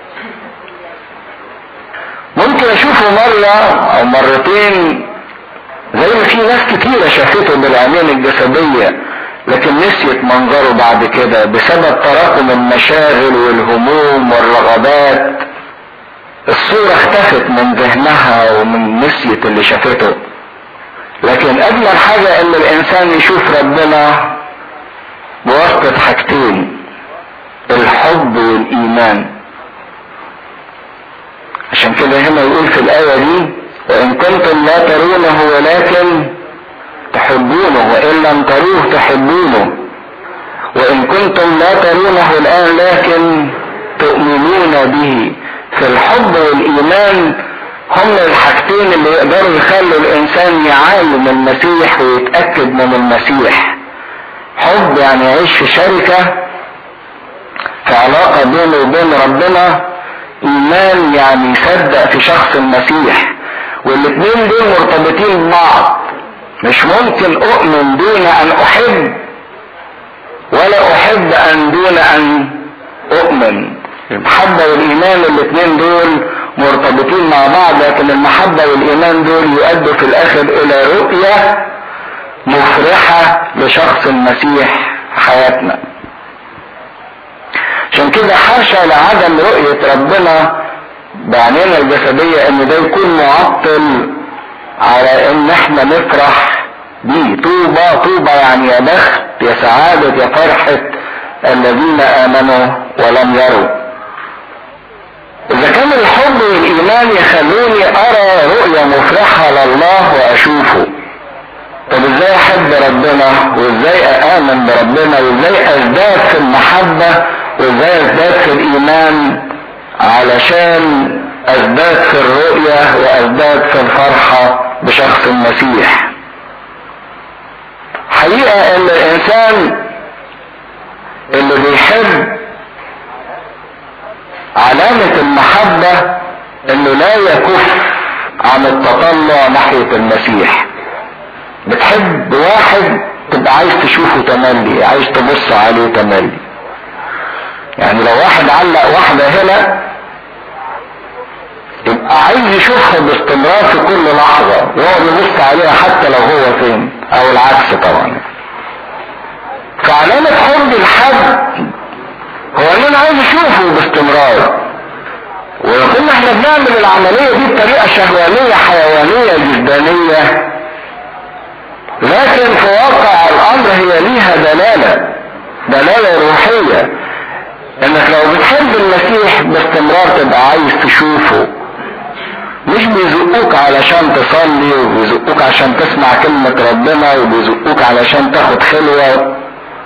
ممكن اشوفه مرة او مرتين زي ما في ناس كتيرة شافته بالعينين الجسدية لكن نسيت منظره بعد كده بسبب تراكم المشاغل والهموم والرغبات الصورة اختفت من ذهنها ومن نسيت اللي شافته لكن اجمل حاجة ان الانسان يشوف ربنا بواسطة حاجتين الحب والايمان عشان كده هنا يقول في الاية دي وان كنتم لا ترونه ولكن تحبونه وان لم تروه تحبونه وان كنتم لا ترونه الان لكن تؤمنون به في الحب والايمان هم الحاجتين اللي يقدروا يخلوا الانسان يعاين المسيح ويتاكد من المسيح حب يعني يعيش في شركه في علاقه بينه وبين ربنا ايمان يعني يصدق في شخص المسيح والاثنين دول مرتبطين ببعض مش ممكن اؤمن دون ان احب ولا احب ان دون ان اؤمن المحبة والايمان الاثنين دول مرتبطين مع بعض لكن المحبة والايمان دول يؤدوا في الاخر الى رؤية مفرحة لشخص المسيح في حياتنا عشان كده حاشا لعدم رؤية ربنا بعينينا الجسدية ان ده يكون معطل على ان احنا نفرح بيه طوبى طوبى يعني يا بخت يا سعادة يا فرحة الذين امنوا ولم يروا اذا كان الحب والايمان يخلوني ارى رؤية مفرحة لله واشوفه طب ازاي احب ربنا وازاي اامن بربنا وازاي ازداد في المحبة وازاي ازداد في الايمان علشان ازداد في الرؤية وازداد في الفرحة بشخص المسيح حقيقة ان الانسان اللي بيحب علامة المحبة انه لا يكف عن التطلع ناحية المسيح بتحب واحد تبقى عايز تشوفه تملي عايز تبص عليه تملي يعني لو واحد علق واحدة هنا يبقى عايز يشوفها باستمرار في كل لحظة ويقعد يبص عليها حتى لو هو فين او العكس طبعا فعلامة حب الحد هو ان انا عايز اشوفه باستمرار ولو كنا احنا بنعمل العملية دي بطريقة شهوانية حيوانية جسدانية لكن في واقع الامر هي ليها دلالة دلالة روحية انك لو بتحب المسيح باستمرار تبقى عايز تشوفه مش بيزقوك علشان تصلي وبيزقوك عشان تسمع كلمة ربنا وبيزقوك علشان تاخد خلوة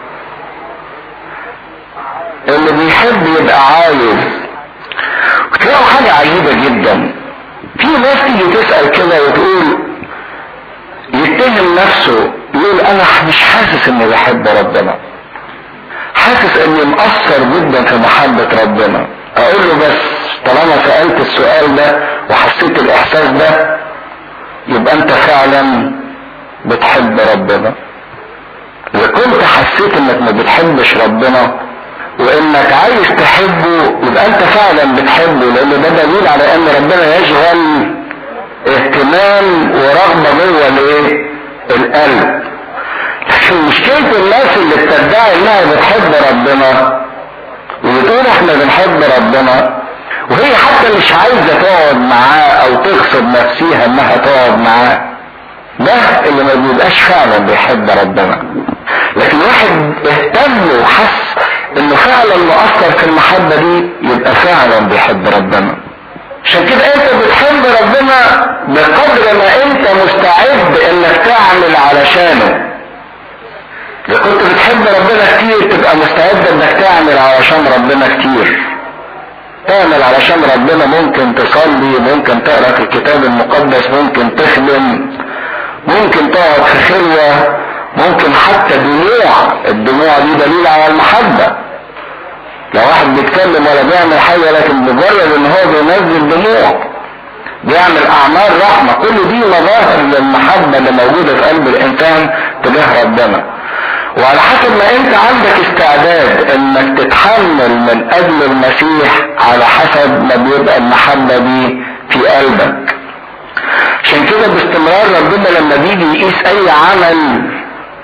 اللي بيحب يبقى عايز وتلاقوا حاجة عجيبة جدا في ناس تيجي تسأل كده وتقول يتهم نفسه يقول انا مش حاسس اني بحب ربنا حاسس اني مقصر جدا في محبة ربنا اقول له بس طالما سألت السؤال ده وحسيت الاحساس ده يبقى انت فعلا بتحب ربنا اذا كنت حسيت انك ما بتحبش ربنا وانك عايز تحبه يبقى انت فعلا بتحبه لان ده دليل على ان ربنا يشغل اهتمام ورغبة جوه الايه القلب لكن مشكلة الناس اللي بتدعي انها بتحب ربنا وبتقول احنا بنحب ربنا وهي حتى مش عايزة تقعد معاه او تغصب نفسيها انها تقعد معاه ده اللي ما بيبقاش فعلا بيحب ربنا لكن واحد اهتم وحس انه فعلا مؤثر في المحبة دي يبقى فعلا بيحب ربنا عشان كده انت بتحب ربنا بقدر ما انت مستعد انك تعمل علشانه اذا كنت بتحب ربنا كتير تبقى مستعد انك تعمل علشان ربنا كتير تعمل علشان ربنا ممكن تصلي ممكن تقرا في الكتاب المقدس ممكن تخدم ممكن تقعد في خلوة ممكن حتى دموع الدموع دي دليل على المحبة لو واحد بيتكلم ولا بيعمل حاجة لكن مجرد ان هو بينزل دموع بيعمل اعمال رحمة كل دي مظاهر للمحبة اللي موجودة في قلب الانسان تجاه ربنا وعلى حسب ما انت عندك استعداد انك تتحمل من اجل المسيح على حسب ما بيبقى المحبة دي في قلبك عشان كده باستمرار ربنا لما بيجي يقيس اي عمل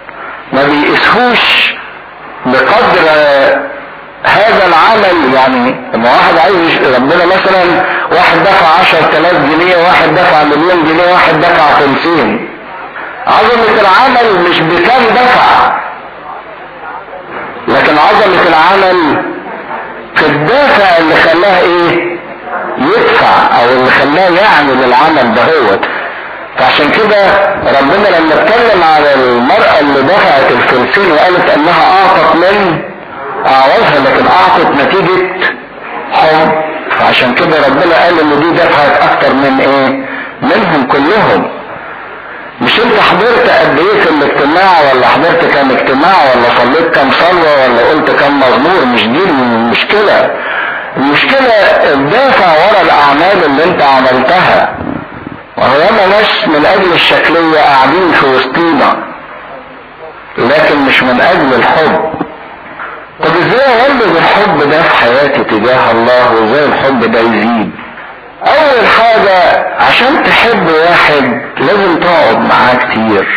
ما بيقيسهوش بقدر هذا العمل يعني لما واحد عايز ربنا مثلا واحد دفع عشر تلاف جنيه واحد دفع مليون جنيه واحد دفع خمسين عظمة العمل مش بكم دفع لكن عظمة العمل في الدافع اللي خلاه ايه يدفع او اللي خلاه يعمل العمل دهوت فعشان كده ربنا لما اتكلم على المرأة اللي دفعت الفلسين وقالت انها اعطت من اعوزها لكن اعطت نتيجة حب فعشان كده ربنا قال ان دي دفعت اكتر من ايه منهم كلهم مش انت حضرت قد ايه في الاجتماع ولا حضرت كام اجتماع ولا صليت كام صلوة ولا قلت كام مزمور مش دي المشكلة المشكلة الدافع ورا الاعمال اللي انت عملتها وهو ياما ناس من اجل الشكلية قاعدين في وسطينا لكن مش من اجل الحب طب ازاي اولد الحب ده في حياتي تجاه الله وازاي الحب ده يزيد اول حاجة عشان تحب واحد لازم تقعد معاه كتير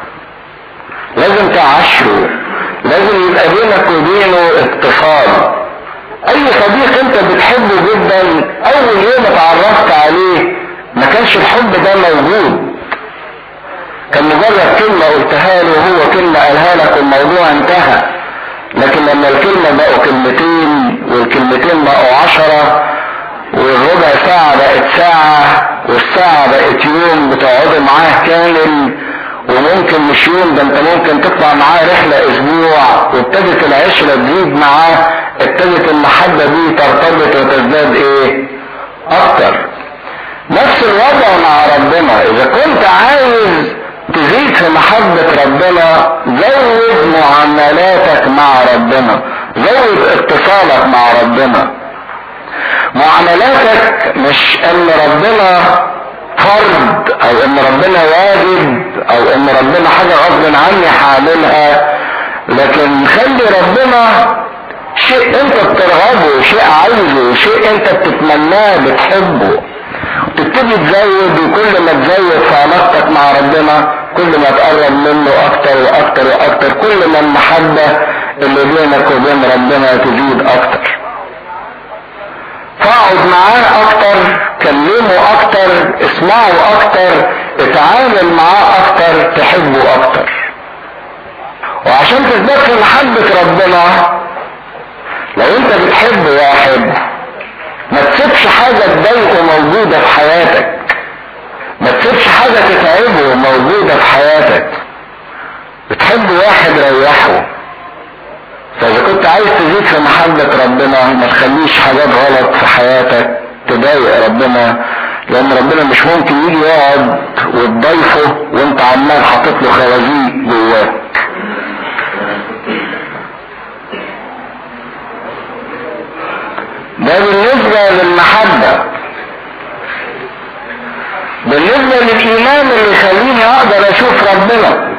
لازم تعاشره لازم يبقى بينك وبينه اتصال اي صديق انت بتحبه جدا اول يوم اتعرفت عليه ما كانش الحب ده موجود كان مجرد كلمة قلتها له وهو كلمة قالها لك والموضوع انتهى لكن لما الكلمة بقوا كلمتين والكلمتين بقوا عشرة والربع ساعة بقت ساعة والساعة بقت يوم بتقعدوا معاه كامل وممكن مش يوم ده انت ممكن تطلع معاه رحلة اسبوع وابتدت العشرة تزيد معاه ابتدت المحبة دي ترتبط وتزداد ايه اكتر نفس الوضع مع ربنا اذا كنت عايز تزيد في محبة ربنا زود معاملاتك مع ربنا زود اتصالك مع ربنا معاملاتك مش ان ربنا فرض او ان ربنا واجب او ان ربنا حاجة غصب عني هعملها لكن خلي ربنا شيء انت بترغبه شيء عايزه شيء انت بتتمناه بتحبه تبتدي تزود وكل ما تزود في علاقتك مع ربنا كل ما تقرب منه اكتر واكتر واكتر كل ما المحبة اللي بينك وبين ربنا تزيد اكتر فاقعد معاه اكتر كلمه اكتر اسمعه اكتر اتعامل معاه اكتر تحبه اكتر وعشان تثبت في محبة ربنا لو انت بتحب واحد ما تسيبش حاجة تضايقه موجودة في حياتك ما تسيبش حاجة تتعبه موجودة في حياتك بتحب واحد ريحه فاذا كنت عايز تزيد في محبة ربنا ما تخليش حاجات غلط في حياتك تضايق ربنا لان ربنا مش ممكن يجي يقعد وتضيفه وانت عمال حاطط له خوازيق جواك ده بالنسبة للمحبة بالنسبة للإيمان اللي يخليني أقدر أشوف ربنا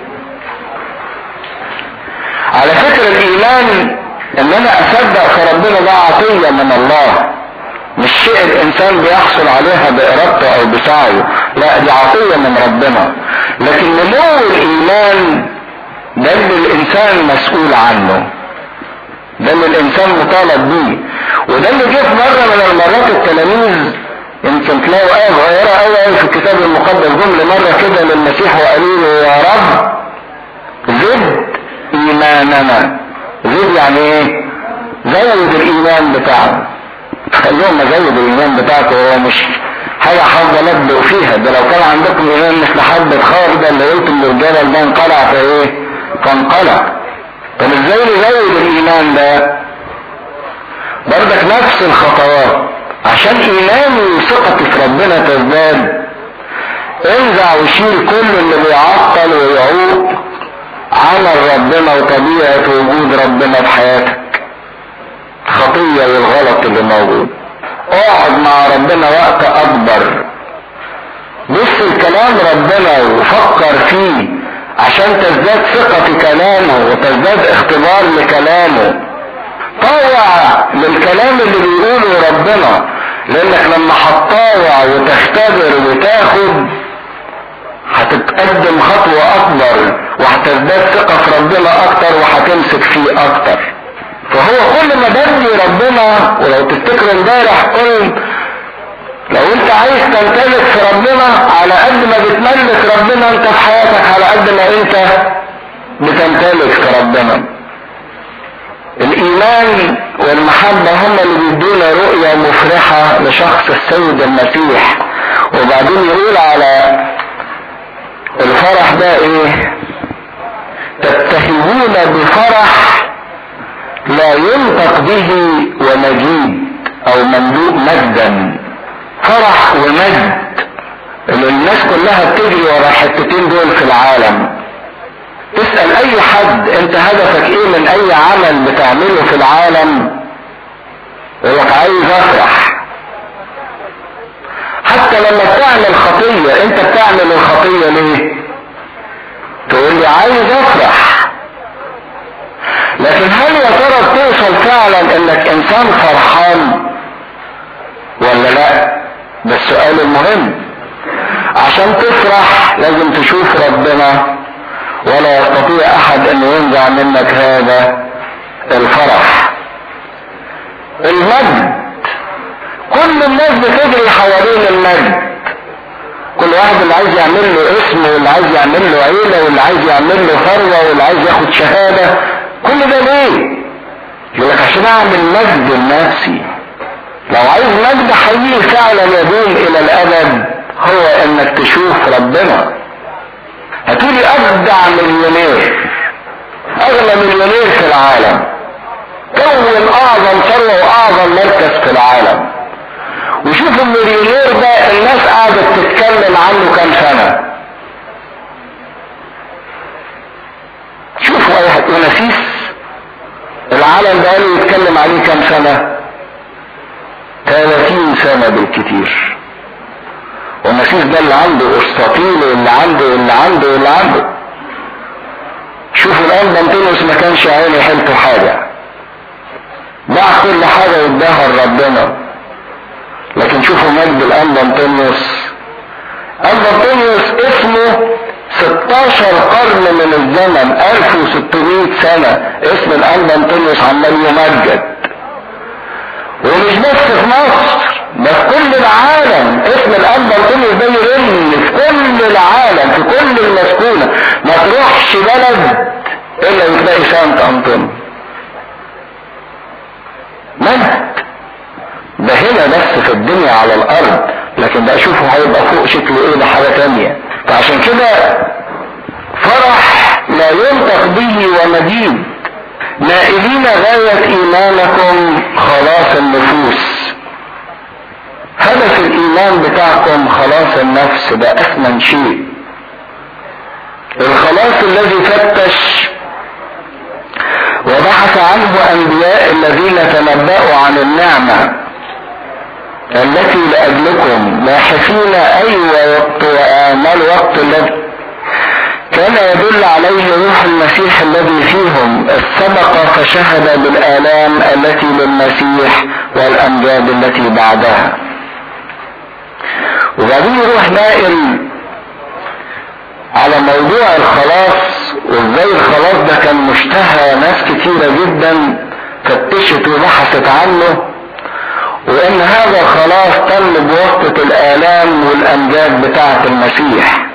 على فكرة الإيمان إن أنا أصدق في ربنا ده عطية من الله مش شيء الإنسان بيحصل عليها بإرادته أو بسعيه لا دي عطية من ربنا لكن نمو الإيمان ده اللي الإنسان مسؤول عنه ده اللي الإنسان مطالب بيه وده اللي جه في مرة من المرات التلاميذ يمكن تلاقوا آية صغيرة أوي في الكتاب المقدس جملة مرة كده للمسيح وقالوا له يا رب زد إيماننا زد يعني إيه؟ زود الإيمان بتاعنا قال لهم زود الإيمان بتاعكم هو مش حاجة هفضل أبدأ فيها ده لو كان عندكم إيمان مثل حبة خاردة اللي قلت إن الرجالة ده انقلع في إيه؟ فانقلع طب إزاي نزود الإيمان ده؟ بردك نفس الخطوات عشان ايماني وثقتي في ربنا تزداد انزع وشيل كل اللي بيعطل ويعوق عمل ربنا وطبيعة وجود ربنا في حياتك الخطية والغلط اللي موجود اقعد مع ربنا وقت اكبر بص الكلام ربنا وفكر فيه عشان تزداد ثقة في كلامه وتزداد اختبار لكلامه طاوع للكلام اللي بيقوله ربنا لانك لما هتطاوع وتختبر وتاخد هتتقدم خطوة اكبر وهتزداد ثقة في ربنا اكتر وهتمسك فيه اكتر فهو كل ما بدي ربنا ولو تفتكروا امبارح قلت لو انت عايز تمتلك في ربنا على قد ما بتملك ربنا انت في حياتك على قد ما انت بتمتلك في ربنا الايمان والمحبة هم اللي بيدونا رؤية مفرحة لشخص السيد المسيح وبعدين يقول على الفرح ده ايه تبتهجون بفرح لا ينطق به ومجيد او مملوء مجدا فرح ومجد اللي الناس كلها بتجري ورا الحتتين دول في العالم تسأل اي حد انت هدفك ايه من اي عمل بتعمله في العالم يقول لك عايز افرح حتى لما بتعمل خطية انت بتعمل الخطية ليه تقول لي عايز افرح لكن هل يا ترى بتوصل فعلا انك انسان فرحان ولا لا ده السؤال المهم عشان تفرح لازم تشوف ربنا ولا يستطيع احد ان ينزع منك هذا الفرح المجد كل الناس بتجري حوالين المجد كل واحد اللي عايز يعمل له اسم واللي عايز يعمل له عيلة واللي عايز يعمل له ثروة واللي عايز ياخد شهادة كل ده ليه؟ يقول لك عشان اعمل مجد لنفسي لو عايز مجد حقيقي فعلا يدوم الى الابد هو انك تشوف ربنا هتقولي ابدع مليونير اغلى مليونير في العالم كون اعظم ثروه واعظم مركز في العالم وشوف المليونير ده الناس قاعدة تتكلم عنه كام سنة شوفوا اي حد ونسيس العالم ده قالوا يتكلم عليه كام سنة 30 سنة بالكتير والنسيس ده اللي عنده اسطاطيل واللي عنده واللي عنده واللي عنده شوفوا الان بنطلس ما كانش عيني حيلته حاجة باع كل حاجة واداها لربنا لكن شوفوا مجد الان انطونيوس انطونيوس اسمه 16 قرن من الزمن 1600 سنة اسم الان انطونيوس عمال يمجد ومش بس في مصر ده في كل العالم اسم الان انطونيوس ده يرن في كل العالم في كل المسكونة ما تروحش بلد الا وتلاقي سانت انطونيوس مجد ده هنا بس في الدنيا على الارض لكن بقى شوفوا هيبقى فوق شكله ايه ده حاجه تانية فعشان كده فرح لا ينطق به ومجيد نائلين غاية ايمانكم خلاص النفوس هدف الايمان بتاعكم خلاص النفس ده اثمن شيء الخلاص الذي فتش وبحث عنه انبياء الذين تنبأوا عن النعمه التي لأجلكم باحثين أي وقت وما الوقت الذي كان يدل عليه روح المسيح الذي فيهم السبق فشهد بالآلام التي للمسيح والأمجاد التي بعدها وبعدين يروح نائل على موضوع الخلاص وازاي الخلاص ده كان مشتهى ناس كتيرة جدا فتشت وبحثت عنه وان هذا الخلاص تم بواسطة الالام والامجاد بتاعة المسيح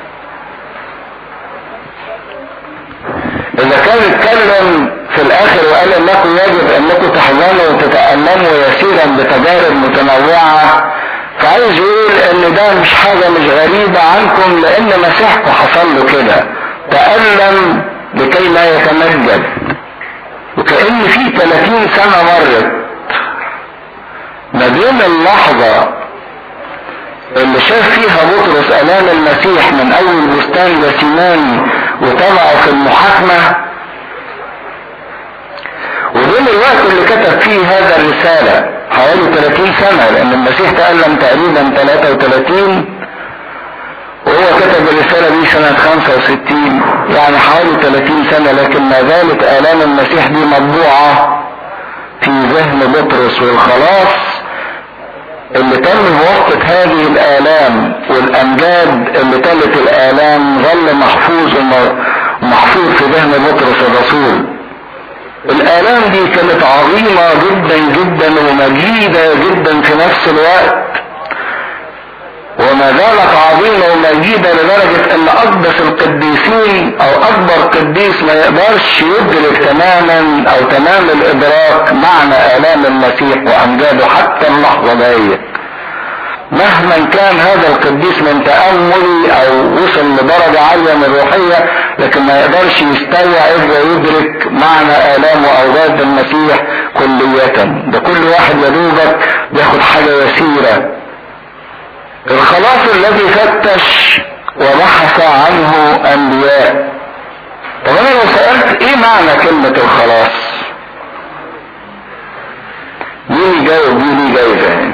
اذا كان اتكلم في الاخر وقال انكم يجب انكم تحزنوا وتتألموا يسيرا بتجارب متنوعة فعايز يقول ان ده مش حاجة مش غريبة عنكم لان مسيحكم حصل له كده تألم لكي لا يتمجد وكأن في 30 سنة مرت ما بين اللحظة اللي شاف فيها بطرس امام المسيح من اول بستان جاسيمان وطلعوا في المحاكمة وبين الوقت اللي كتب فيه هذا الرسالة حوالي 30 سنة لان المسيح تألم تقريبا 33 وهو كتب الرسالة دي سنة 65 يعني حوالي 30 سنة لكن ما زالت آلام المسيح دي مطبوعة في ذهن بطرس والخلاص اللي تم بواسطة هذه الآلام والأمجاد اللي تلت الآلام ظل محفوظ ومحفوظ في ذهن بطرس الرسول الآلام دي كانت عظيمة جدا جدا ومجيدة جدا في نفس الوقت وما زالت عظيمة ومجيدة لدرجة ان اقدس القديسين او اكبر قديس ما يقدرش يدرك تماما او تمام الادراك معنى الام المسيح وامجاده حتى اللحظة دي مهما كان هذا القديس من تأمل او وصل لدرجة عالية من الروحية لكن ما يقدرش يستوعب ويدرك معنى الام واوجاد المسيح كلية ده كل واحد يدوبك بياخد حاجة يسيرة الخلاص الذي فتش وبحث عنه انبياء طب انا لو سألت ايه معنى كلمة الخلاص مين يجاوب مين يجاوب يعني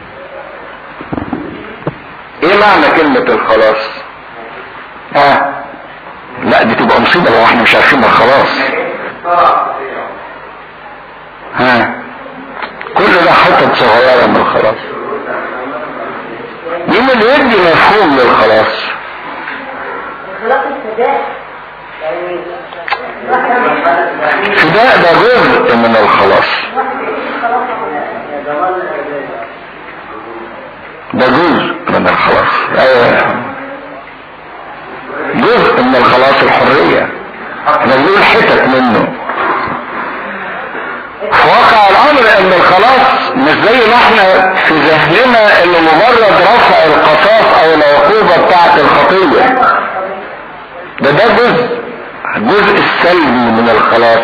ايه معنى كلمة الخلاص ها لا دي تبقى مصيبة لو احنا مش عارفين الخلاص ها كل ده حتة صغيرة من الخلاص مين اللي يدي مفهوم للخلاص خلاص الفداء يعني فداء ده جزء من الخلاص ده جزء من الخلاص ايوه جزء من الخلاص الحرية احنا بنقول حتت منه في واقع الامر ان الخلاص مش زي ما احنا في ذهننا انه مجرد رفع القصاص او العقوبة بتاعت الخطية ده ده جزء الجزء السلبي من الخلاص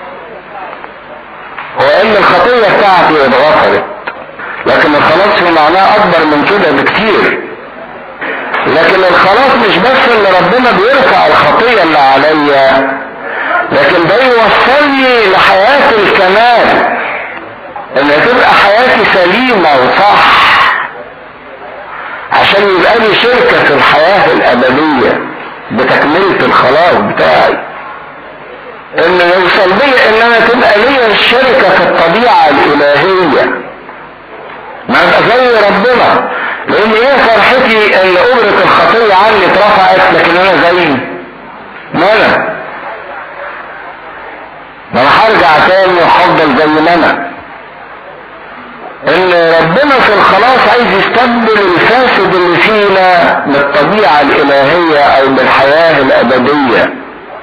هو ان الخطية بتاعتي اتغفرت لكن الخلاص في معناه اكبر من كده بكتير لكن الخلاص مش بس ان ربنا بيرفع الخطية اللي عليا لكن ده يوصلني لحياة الكمال ان تبقى حياتي سليمة وصح عشان يبقى لي شركة في الحياة الابدية بتكملة الخلاص بتاعي ان يوصل بي ان انا تبقى لي الشركة في الطبيعة الالهية ما ابقى زي ربنا لان ايه فرحتي ان اجرة الخطية عني اترفعت لكن انا زي ما انا ما انا هرجع تاني وهفضل زي ما انا ان ربنا في الخلاص عايز يستبدل الفاسد اللي فينا بالطبيعة الالهية او بالحياة الابدية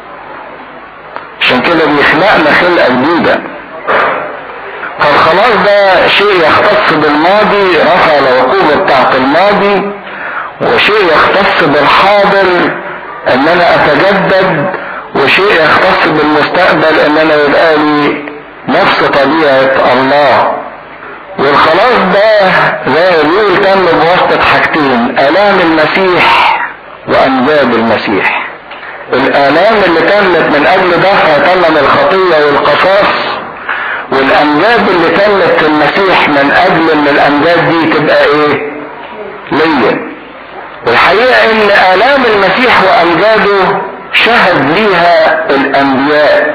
عشان كده بيخلقنا خلقة جديدة فالخلاص ده شيء يختص بالماضي رفع العقوبة بتاعت الماضي وشيء يختص بالحاضر ان انا اتجدد وشيء يختص بالمستقبل ان انا يبقى لي نفس طبيعة الله والخلاص ده زي ما بيقول تم بواسطة حاجتين الام المسيح وانجاب المسيح الالام اللي تمت من اجل دفع ثمن الخطية والقصاص والامجاد اللي تمت في المسيح من اجل ان الامجاد دي تبقى ايه ليا والحقيقة ان الام المسيح وامجاده شهد ليها الانبياء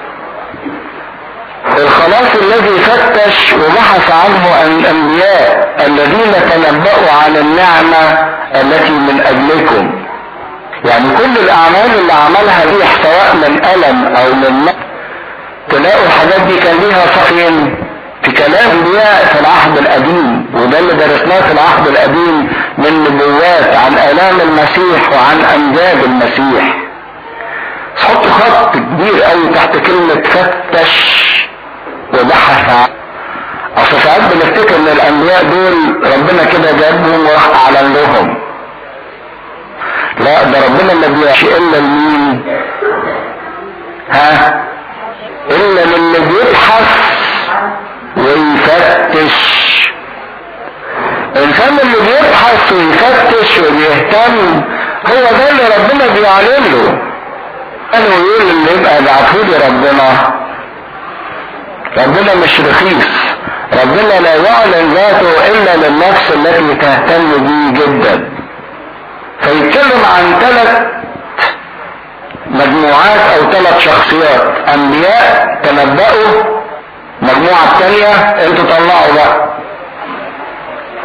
الخلاص الذي فتش وبحث عنه الانبياء الذين تنبأوا عن النعمة التي من اجلكم يعني كل الاعمال اللي عملها دي سواء من الم او من موت تلاقوا الحاجات دي كان ليها صفين في كلام انبياء في العهد القديم وده اللي درسناه في العهد القديم من نبوات عن الام المسيح وعن امجاد المسيح حطوا خط كبير قوي تحت كلمة فتش وبحث عن اصل ساعات بنفتكر ان الانبياء دول ربنا كده جابهم وراح اعلن لهم لا ده ربنا ما بيعش الا لمين ها الا للي بيبحث ويفتش الانسان اللي بيبحث ويفتش وبيهتم هو ده اللي ربنا بيعلن له قالوا يقول اللي يبقى بعفولي ربنا ربنا مش رخيص ربنا لا يعلن ذاته الا للنفس التي تهتم به جدا فيتكلم عن ثلاث مجموعات او ثلاث شخصيات انبياء تنبأوا مجموعة تانية انتوا طلعوا بقى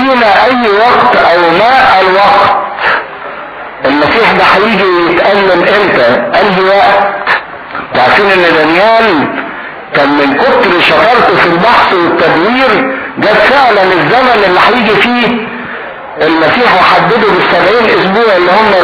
يدينا اي وقت او ما الوقت المسيح ده هيجي يتألم امتى انهي وقت عارفين ان دانيال كان من كتر شطارته في البحث والتدوير جاب فعلا الزمن اللي هيجي فيه المسيح وحدده بالسبعين اسبوع اللي هم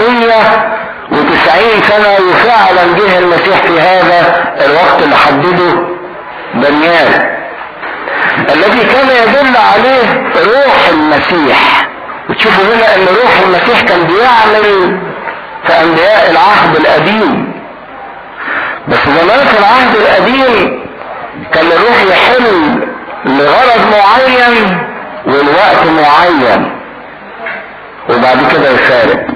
490 سنة وفعلا جه المسيح في هذا الوقت اللي حدده دانيال الذي كان يدل عليه روح المسيح وتشوفوا هنا ان روح المسيح كان بيعمل في انبياء العهد القديم بس زمان في العهد القديم كان الروح يحل لغرض معين والوقت معين وبعد كده يفارق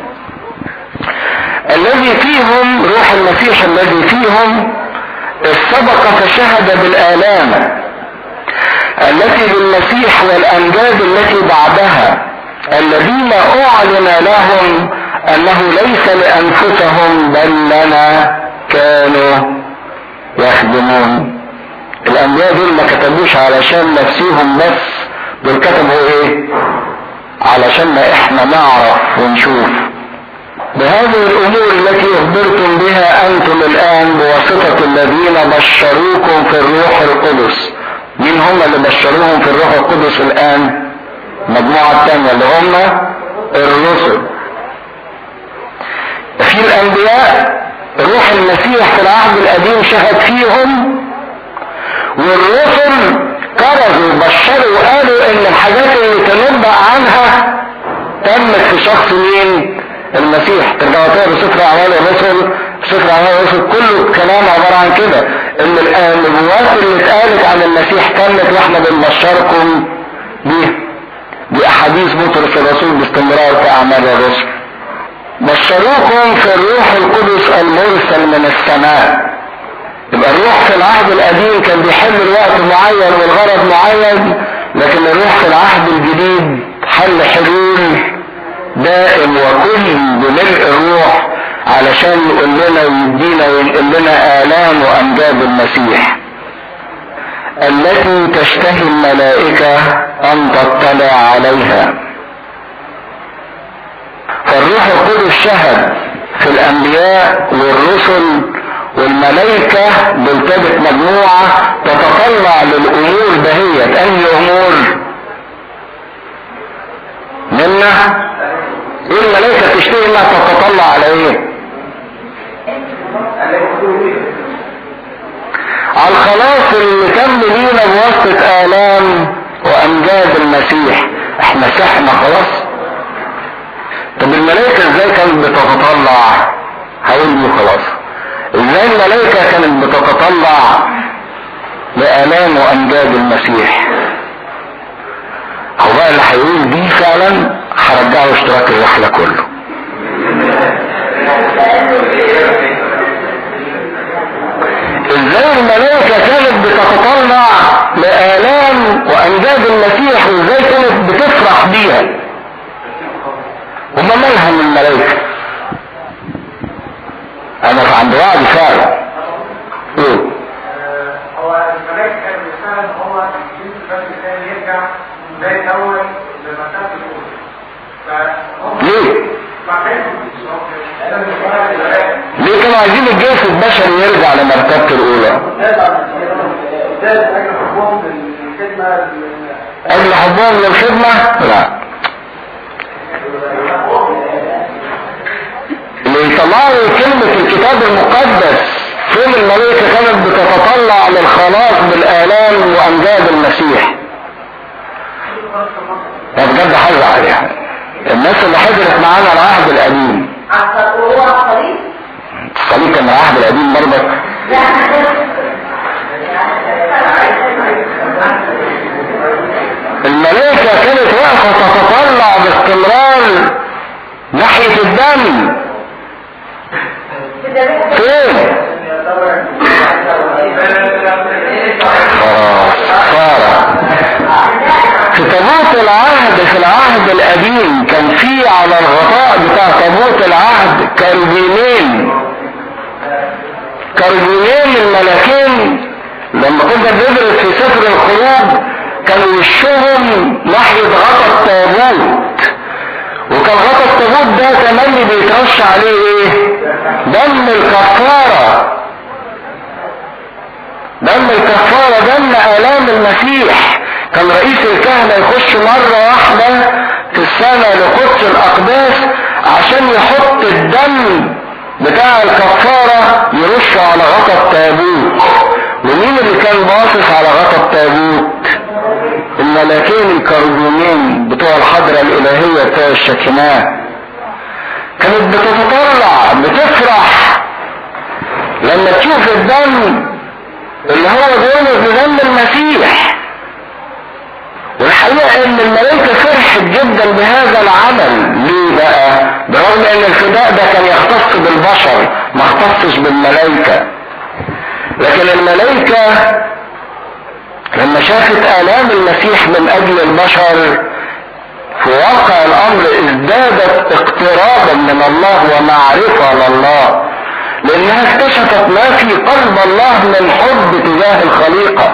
الذي فيهم روح المسيح الذي فيهم السبق فشهد بالآلام التي بالمسيح والأمجاد التي بعدها الذين أعلن لهم أنه ليس لأنفسهم بل لنا كانوا يخدمون الأنبياء دول ما كتبوش علشان نفسيهم بس دول كتبوا ايه علشان ما احنا نعرف ونشوف بهذه الامور التي اخبرتم بها انتم الان بواسطة الذين بشروكم في الروح القدس مين هم اللي بشروهم في الروح القدس الان المجموعة الثانية اللي هم الرسل في الانبياء روح المسيح في العهد القديم شهد فيهم والرسل كرزوا بشروا وقالوا ان الحاجات اللي تنبأ عنها تمت في شخص مين المسيح ترجعوا تقروا سفر اعمال الرسل سفر اعمال الرسل كله كلام عبارة عن كده ان النبوات اللي اتقالت عن المسيح تمت واحنا بنبشركم بيها باحاديث بطرس الرسول باستمرار في اعمال الرسل بشروكم في الروح القدس المرسل من السماء يبقى الروح في العهد القديم كان بيحل الوقت معين والغرض معين لكن الروح في العهد الجديد حل حلول دائم وكل بملء الروح علشان يقول لنا ويدينا وينقل لنا آلام وأمجاد المسيح التي تشتهي الملائكة أن تطلع عليها فالروح القدس شهد في الأنبياء والرسل والملائكة بلتبت مجموعة تتطلع للأمور دهية أي أمور منا ايه الملائكة تشتهي انها تتطلع على ايه على الخلاص اللي تم لينا بواسطة آلام وأمجاد المسيح احنا سحنا خلاص طب الملائكة ازاي كانت بتتطلع هقول له خلاص ازاي الملائكة كانت بتتطلع لآلام وأمجاد المسيح هو بقى اللي هيقول دي فعلا هرجعه اشتراك الرحلة كله ازاي الملائكة كانت بتتطلع لآلام وأمجاد المسيح وازاي كانت بتفرح بيها وما مالها من الملائكة انا عند وعد فعلا ايه هو الملاك كان بيشتغل هو الجنس بس كان يرجع زي الاول لمسافه الاولى فهم ليه ما كانش ليه كانوا عايزين الجنس البشري يرجع لمرتبته الاولى ازاي اجل حكمهم بالخدمه اجل حبهم للخدمة لا اللي يطلعوا كلمة الكتاب المقدس فين الملائكة كانت بتتطلع للخلاص بالآلام وأمجاد المسيح ده بجد هزعل يعني الناس اللي حضرت معانا العهد القديم عسل وهو الصليب الصليب كان العهد القديم برضك لا الملائكة كانت واقفة تتطلع باستمرار ناحية الدم فين؟ خلاص صار في تابوت العهد في العهد القديم كان في على الغطاء بتاع تابوت العهد كربينين كربينين الملكين لما كنا بندرس في سفر الخروج كان وشهم ناحية غطا التابوت وكان غطا التابوت ده تملي بيترش عليه ايه دم الكفارة دم الكفارة دم آلام المسيح كان رئيس الكهنة يخش مرة واحدة في السنة لقدس الأقداس عشان يحط الدم بتاع الكفارة يرشه على غطا التابوت ومين اللي كان باصص على غطا التابوت الملاكين الكرجومين بتوع الحضرة الإلهية بتوع الشكناه كانت بتتطلع بتفرح لما تشوف الدم اللي هو بيولد بدم المسيح والحقيقة ان الملائكة فرحت جدا بهذا العمل ليه بقى برغم ان الفداء ده كان يختص بالبشر ما اختصش بالملائكة لكن الملائكة لما شافت آلام المسيح من أجل البشر في واقع الأمر ازدادت اقترابا من الله ومعرفة لله لأنها اكتشفت ما في قلب الله من حب تجاه الخليقة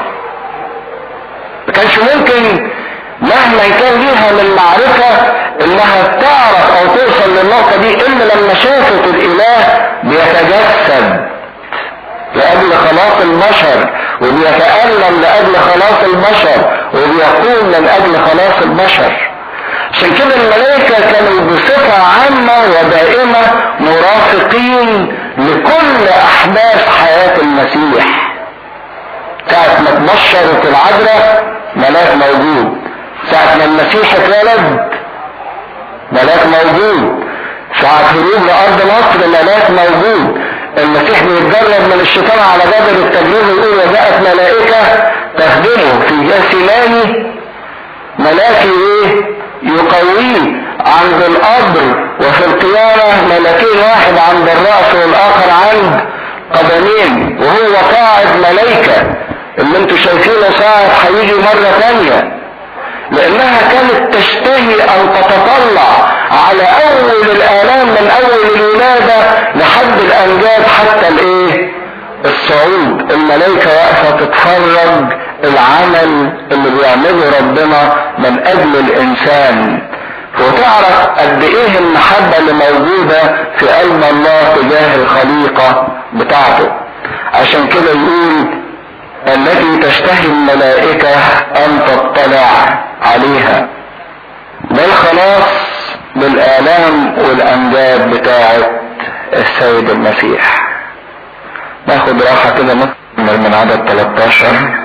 ما كانش ممكن مهما كان ليها من معرفة انها تعرف او توصل للنقطة دي الا لما شافت الاله بيتجسد لأجل خلاص البشر وبيتألم لأجل خلاص البشر وبيقوم من أجل خلاص البشر عشان كده الملائكة كانوا بصفة عامة ودائمة مرافقين لكل أحداث حياة المسيح ساعة ما تبشرت العذراء ملاك موجود ساعة ما المسيح اتولد ملاك موجود ساعة هروب لأرض مصر ملاك موجود المسيح بيتجرب من الشيطان على جبل التجريب يقول وجاءت ملائكة تخدمه في جسماني ملاكي ايه يقويه عند القبر وفي القيامة ملكين واحد عند الرأس والآخر عند قدمين وهو قاعد ملائكة اللي انتوا شايفينه صاعد هيجي مرة تانية لانها كانت تشتهي ان تتطلع على اول الالام من اول الولادة لحد الانجاب حتى الايه الصعود الملائكة واقفة تتفرج العمل اللي بيعمله ربنا من اجل الانسان وتعرف قد ايه المحبة اللي موجودة في قلب الله تجاه الخليقة بتاعته عشان كده يقول التي تشتهي الملائكة ان تطلع عليها ده الخلاص بالآلام والأنجاب بتاعة السيد المسيح ناخد راحة كده نكمل من عدد 13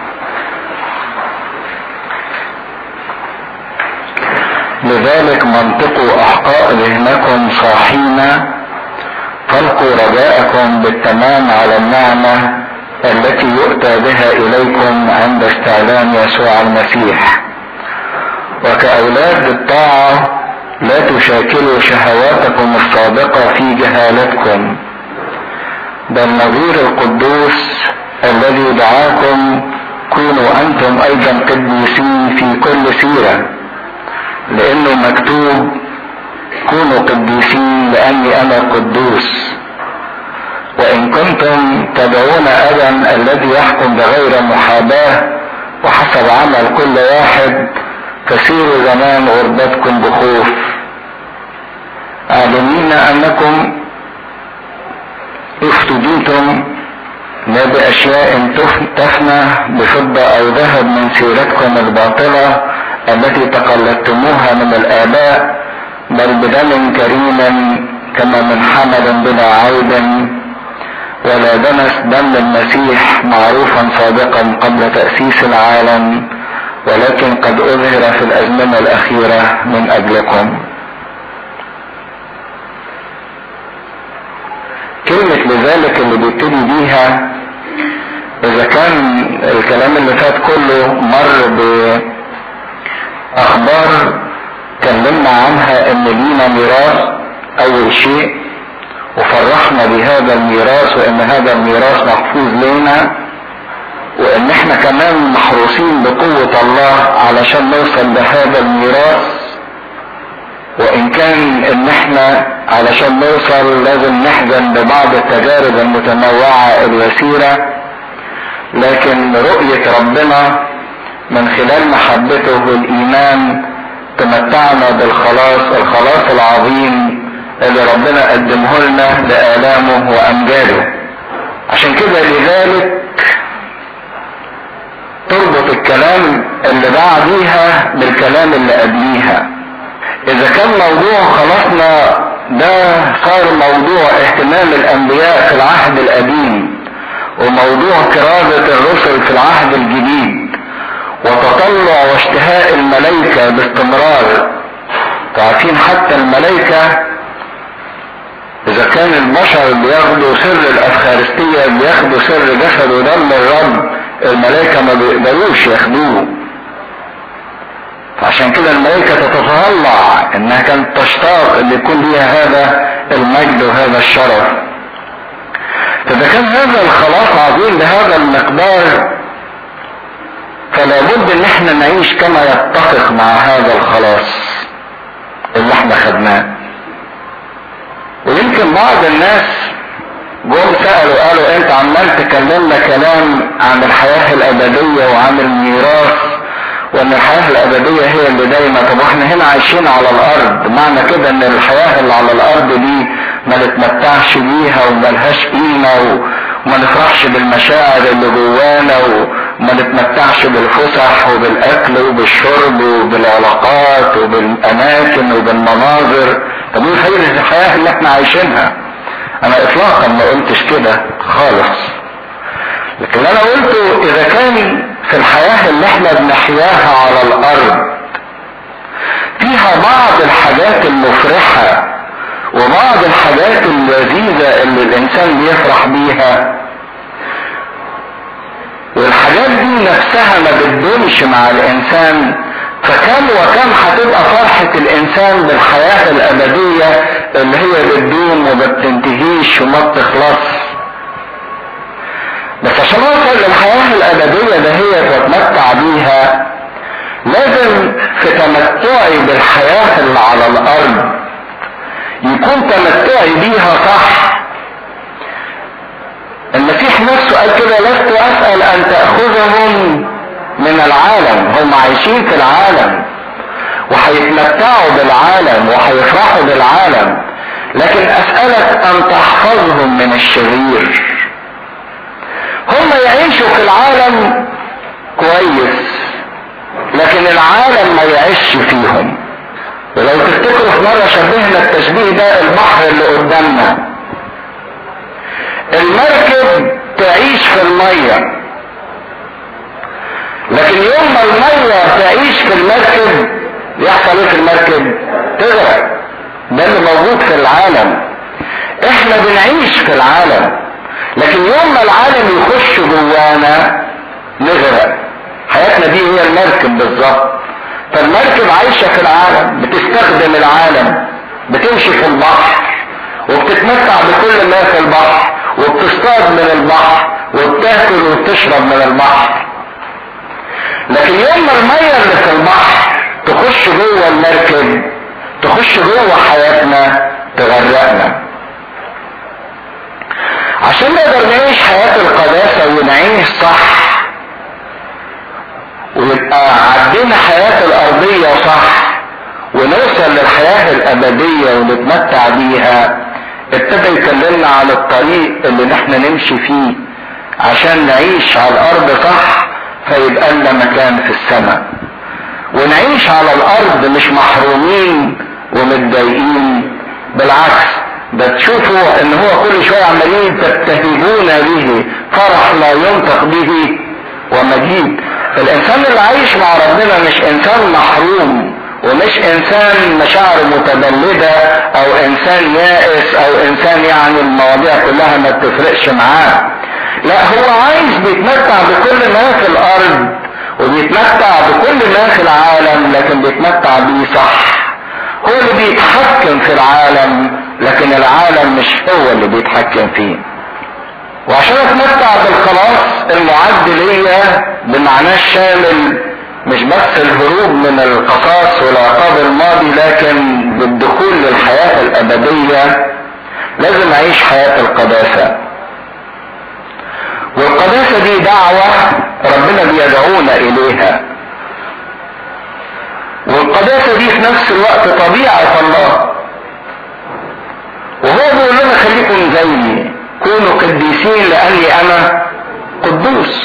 لذلك منطقوا أحقاء ذهنكم صاحين فالقوا رجاءكم بالتمام على النعمة التي يؤتى بها إليكم عند استعلام يسوع المسيح وكأولاد الطاعة لا تشاكلوا شهواتكم السابقة في جهالتكم بل نظير القدوس الذي دعاكم كونوا أنتم أيضا قديسين في كل سيرة لأنه مكتوب كونوا قديسين لأني أنا قدوس وإن كنتم تدعون أبا الذي يحكم بغير محاباة وحسب عمل كل واحد تسير زمان غربتكم بخوف عالمين انكم افتديتم لا باشياء تفنى بفضة او ذهب من سيرتكم الباطلة التي تقلدتموها من الاباء بل بدم كريم كما من حمل بلا عيب ولا دنس دم المسيح معروفا سابقا قبل تأسيس العالم ولكن قد أظهر في الأزمنة الأخيرة من أجلكم كلمة لذلك اللي بيبتدي بيها إذا كان الكلام اللي فات كله مر بأخبار كلمنا عنها إن لينا ميراث أول شيء وفرحنا بهذا الميراث وإن هذا الميراث محفوظ لنا وان احنا كمان محروسين بقوة الله علشان نوصل لهذا الميراث وان كان ان احنا علشان نوصل لازم نحزن ببعض التجارب المتنوعة اليسيرة لكن رؤية ربنا من خلال محبته والايمان تمتعنا بالخلاص الخلاص العظيم اللي ربنا قدمه لنا بآلامه وأمجاده عشان كده لذلك تربط الكلام اللي بعديها بالكلام اللي قبليها إذا كان موضوع خلاصنا ده صار موضوع اهتمام الأنبياء في العهد القديم وموضوع كرازة الرسل في العهد الجديد وتطلع واشتهاء الملائكة باستمرار تعرفين حتى الملائكة اذا كان البشر بياخدوا سر الافخارستية بياخدوا سر جسد ودم الرب الملائكة ما بيقدروش ياخدوه فعشان كده الملائكة تتطلع انها كانت تشتاق ان يكون ليها هذا المجد وهذا الشرف فاذا كان هذا الخلاص عظيم بهذا المقدار فلا بد ان احنا نعيش كما يتفق مع هذا الخلاص اللي احنا خدناه ويمكن بعض الناس جم سألوا قالوا انت عمال تكلمنا كلام عن الحياة الابدية وعن الميراث وان الحياة الابدية هي اللي دايما طب واحنا هنا عايشين على الارض معنى كده ان الحياة اللي على الارض دي ما نتمتعش بيها وملهاش قيمة وما نفرحش بالمشاعر اللي جوانا وما نتمتعش بالفسح وبالاكل وبالشرب وبالعلاقات وبالاماكن وبالمناظر طب ايه فايدة الحياة اللي احنا عايشينها انا اطلاقا ما قلتش كده خالص لكن انا قلته اذا كان في الحياة اللي احنا بنحياها على الارض فيها بعض الحاجات المفرحة وبعض الحاجات اللذيذة اللي الانسان بيفرح بيها والحاجات دي نفسها ما بتدومش مع الانسان فكم وكم هتبقى فرحة الانسان بالحياة الابدية اللي هي بتدوم وما بتنتهيش وما بتخلص بس عشان اوصل للحياة الابدية ده هي واتمتع بيها لازم في تمتعي بالحياة اللي على الارض يكون تمتعي بيها صح المسيح نفسه قال كده لست اسأل ان تأخذهم من العالم هم عايشين في العالم وهيتمتعوا بالعالم وهيفرحوا بالعالم لكن اسألك ان تحفظهم من الشرير هم يعيشوا في العالم كويس لكن العالم ما يعيش فيهم ولو تفتكروا في مرة شبهنا التشبيه ده البحر اللي قدامنا المركب تعيش في المية لكن يوم ما المية تعيش في المركب يحصل ايه في المركب تغرق ده اللي موجود في العالم احنا بنعيش في العالم لكن يوم ما العالم يخش جوانا نغرق حياتنا دي هي المركب بالظبط فالمركب عايشة في العالم بتستخدم العالم بتمشي في البحر وبتتمتع بكل ما في البحر وبتصطاد من البحر وبتاكل وبتشرب من البحر لكن يوم ما المية اللي في البحر تخش جوه المركب تخش جوه حياتنا تغرقنا عشان نقدر نعيش حياة القداسة ونعيش صح ونبقى عدينا حياة الأرضية صح ونوصل للحياة الأبدية ونتمتع بيها ابتدى يكلمنا عن الطريق اللي نحن نمشي فيه عشان نعيش على الأرض صح فيبقى لنا مكان في السماء ونعيش على الأرض مش محرومين ومتضايقين بالعكس ده تشوفوا ان هو كل شوية عمالين تبتهجون به فرح لا ينطق به ومجيد فالانسان اللي عايش مع ربنا مش انسان محروم ومش انسان مشاعره متبلدة او انسان يائس او انسان يعني المواضيع كلها ما بتفرقش معاه لا هو عايز بيتمتع بكل ما في الارض وبيتمتع بكل ما في العالم لكن بيتمتع بيه صح هو اللي بيتحكم في العالم لكن العالم مش هو اللي بيتحكم فيه وعشان اتمتع بالخلاص المعد ليا بمعناه الشامل مش بس الهروب من القصاص والعقاب الماضي لكن بالدخول للحياة الأبدية لازم أعيش حياة القداسة والقداسة دي دعوة ربنا بيدعونا إليها والقداسة دي في نفس الوقت طبيعة الله وهو بيقول لنا خليكم زيي كونوا قديسين لاني انا قدوس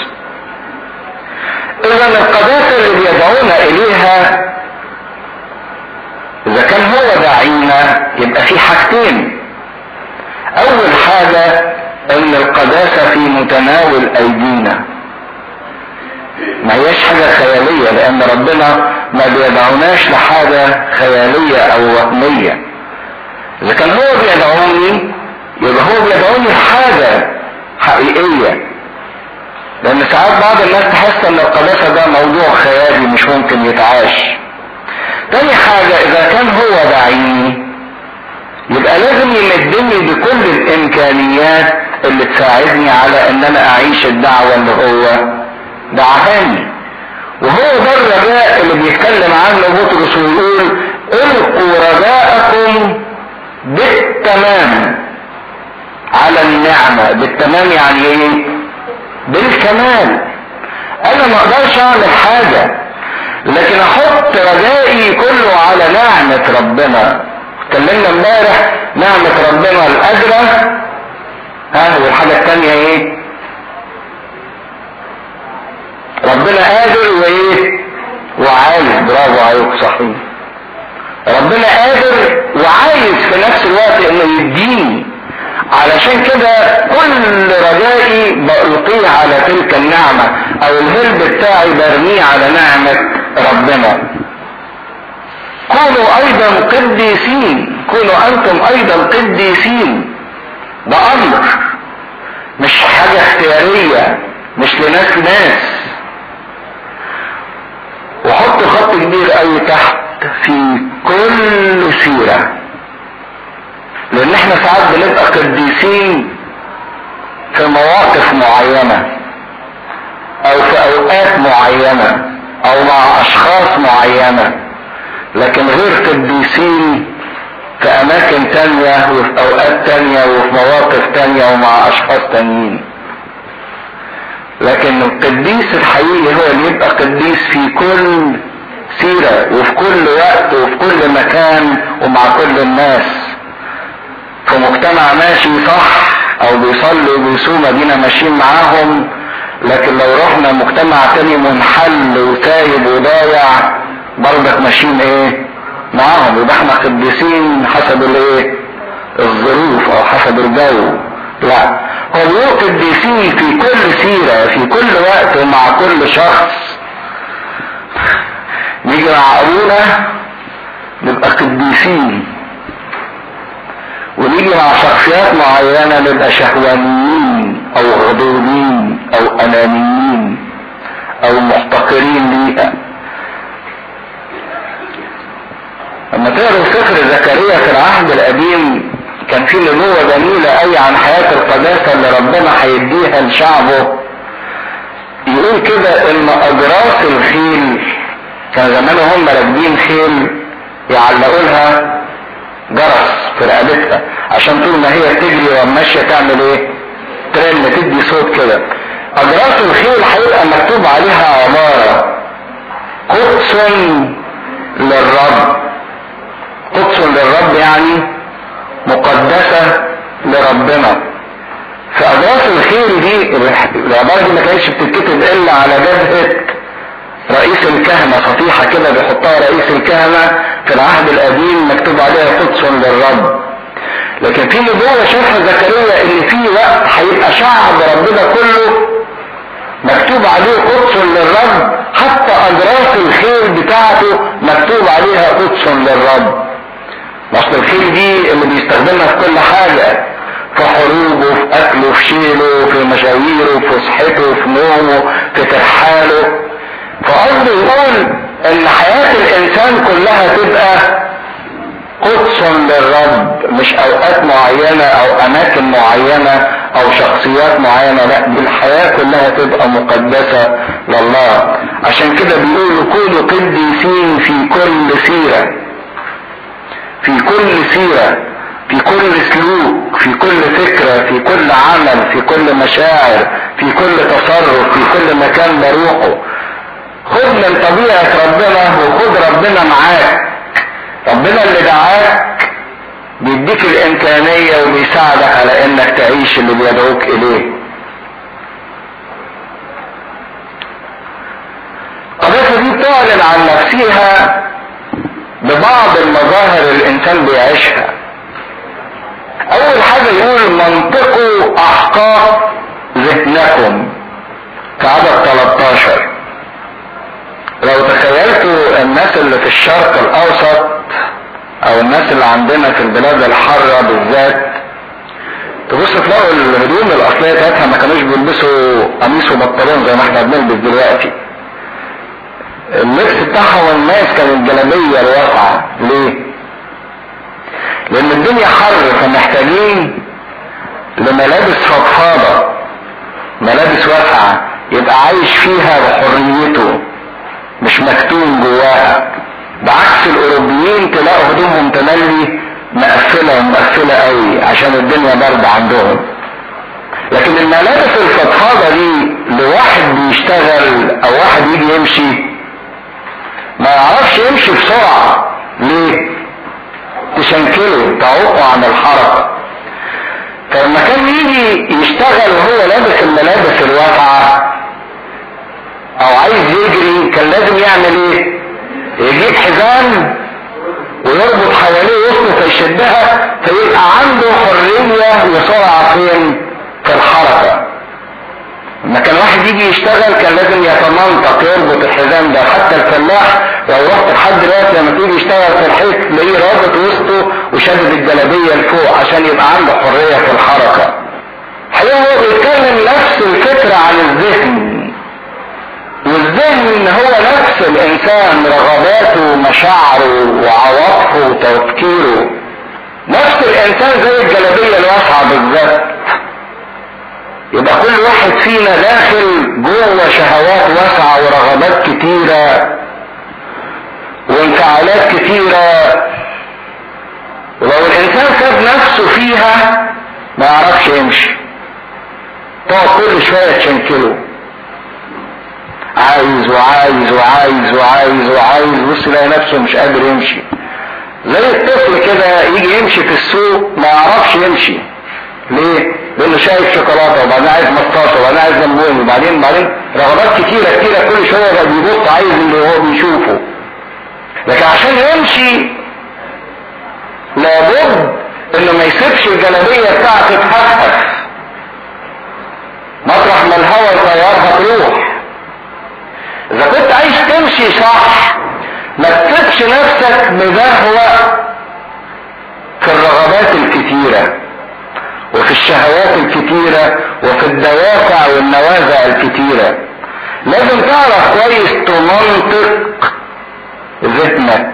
اذا القداسة اللي بيدعونا اليها اذا كان هو داعينا يبقى في حاجتين اول حاجة ان القداسة في متناول ايدينا ما هياش حاجة خيالية لان ربنا ما بيدعوناش لحاجة خيالية او وهمية اذا كان هو بيدعوني يبقى هو بيدعوني لحاجة حقيقية لان ساعات بعض الناس تحس ان القداسة ده موضوع خيالي مش ممكن يتعاش تاني حاجة اذا كان هو داعيني يبقى لازم يمدني بكل الامكانيات اللي تساعدني على ان انا اعيش الدعوة اللي هو دعاني وهو ده الرجاء اللي بيتكلم عنه بطرس ويقول القوا رجاءكم بالتمام على النعمة بالتمام يعني ايه بالكمال انا ما اقدرش اعمل حاجة لكن احط رجائي كله على نعمة ربنا اتكلمنا امبارح نعمة ربنا القادرة ها والحاجة التانية ايه ربنا قادر وايه وعايز برافو عليك صحيح ربنا قادر وعايز في نفس الوقت انه يديني علشان كده كل رجائي بلقيه على تلك النعمة او الهرب بتاعي برميه على نعمة ربنا كونوا ايضا قديسين كونوا انتم ايضا قديسين ده امر مش حاجة اختيارية مش لناس ناس وحط خط كبير قوي تحت في كل سيرة لان احنا ساعات بنبقى قديسين في مواقف معينة او في اوقات معينة او مع اشخاص معينة لكن غير قديسين في اماكن تانية وفي اوقات تانية وفي مواقف تانية ومع اشخاص تانيين لكن القديس الحقيقي هو اللي يبقى قديس في كل سيرة وفي كل وقت وفي كل مكان ومع كل الناس في مجتمع ماشي صح او بيصلي وبيصوم ادينا ماشيين معاهم لكن لو رحنا مجتمع تاني منحل وتايب وضايع برضك ماشيين ايه معاهم يبقى احنا قديسين حسب الايه الظروف او حسب الجو لا هو بيقول قديسين في كل سيرة في كل وقت ومع كل شخص نيجي مع ابونا نبقى قديسين ونيجي مع شخصيات معينة نبقى شهوانيين او غضوبين او انانيين او محتقرين ليها لما تقروا سفر زكريا في العهد القديم كان في نبوة جميلة قوي عن حياة القداسة اللي ربنا هيديها لشعبه يقول كده ان اجراس الخيل كان زمان هم راكبين خيل يعلقوا لها جرس في رقبتها عشان طول ما هي تجري وماشيه تعمل ايه؟ ترن تدي صوت كده. اجراس الخيل هيبقى مكتوب عليها عباره قدس للرب. قدس للرب يعني مقدسه لربنا. فاجراس الخيل دي العباره دي ما كانتش بتتكتب الا على جبهه رئيس الكهنة صفيحة كده بيحطها رئيس الكهنة في العهد القديم مكتوب عليها قدس للرب لكن في نبوة شافها زكريا ان في وقت هيبقى شعب ربنا كله مكتوب عليه قدس للرب حتى اجراس الخيل بتاعته مكتوب عليها قدس للرب اصل الخيل دي اللي بيستخدمها في كل حاجة في حروبه في اكله في شيله في مشاويره في فسحته في نومه في ترحاله فقصده يقول ان حياة الانسان كلها تبقى قدس للرب مش اوقات معينة او اماكن معينة او شخصيات معينة لا دي الحياة كلها تبقى مقدسة لله عشان كده بيقولوا كونوا قديسين في كل سيرة في كل سيرة في كل سلوك في كل فكرة في كل عمل في كل مشاعر في كل تصرف في كل مكان بروحه خدنا من طبيعة ربنا وخد ربنا معاك ربنا اللي دعاك بيديك الامكانية وبيساعدك على انك تعيش اللي بيدعوك اليه القضية دي بتعلن عن نفسها ببعض المظاهر اللي الانسان بيعيشها اول حاجة يقول منطقوا احقاق ذهنكم في عدد 13 لو تخيلتوا الناس اللي في الشرق الاوسط او الناس اللي عندنا في البلاد الحارة بالذات تبص تلاقوا الهدوم الاصلية بتاعتها ما كانوش بيلبسوا قميص وبنطلون زي ما احنا بنلبس دلوقتي اللبس بتاعهم الناس كان الجلابية الواسعة ليه؟ لان الدنيا حر فمحتاجين لملابس فضفاضة ملابس واسعة يبقى عايش فيها بحريته مش مكتوم جواها بعكس الاوروبيين تلاقوا هدومهم تملي مقفلة ومقفلة قوي عشان الدنيا برد عندهم لكن الملابس الفضفاضة دي لواحد بيشتغل او واحد يجي يمشي ما يعرفش يمشي بسرعة ليه تشنكله تعوقه عن الحركة فلما كان يجي يشتغل وهو لابس الملابس الواسعة او عايز يجري كان لازم يعمل ايه يجيب حزام ويربط حواليه وسطه فيشدها فيبقى عنده حرية وسرعة فين في الحركة لما كان واحد يجي يشتغل كان لازم يتمنطق يربط الحزام ده حتى الفلاح لو رحت لحد دلوقتي لما تيجي يشتغل في الحيط تلاقيه رابط وسطه وشادد الجلابيه لفوق عشان يبقى عنده حريه في الحركه. الحقيقه هو بيتكلم نفس الفكره عن الذهن. والذهن هو نفس الانسان رغباته ومشاعره وعواطفه وتفكيره. نفس الانسان زي الجلابيه الواسعه بالذات. يبقى كل واحد فينا داخل جوه شهوات واسعة ورغبات كتيرة وانفعالات كتيرة ولو الانسان ساب نفسه فيها ما يعرفش يمشي تقعد كل شوية تشنكله عايز وعايز وعايز وعايز وعايز بص يلاقي نفسه مش قادر يمشي زي الطفل كده يجي يمشي في السوق ما يعرفش يمشي ليه؟ لانه شايف شوكولاته وبعدين عايز مصاصه وبعدين عايز زنبوني وبعدين بعدين رغبات كتيره كتيره كل شويه بقى بيبص عايز اللي هو بيشوفه. لكن عشان يمشي لابد انه ما يسيبش الجلابيه بتاعته تتحفف. مطرح ما الهواء يطيرها تروح. اذا كنت عايز تمشي صح ما تسيبش نفسك مدهوة في الرغبات الكتيره وفي الشهوات الكتيرة وفي الدوافع والنوازع الكتيرة لازم تعرف كويس تمنطق ذهنك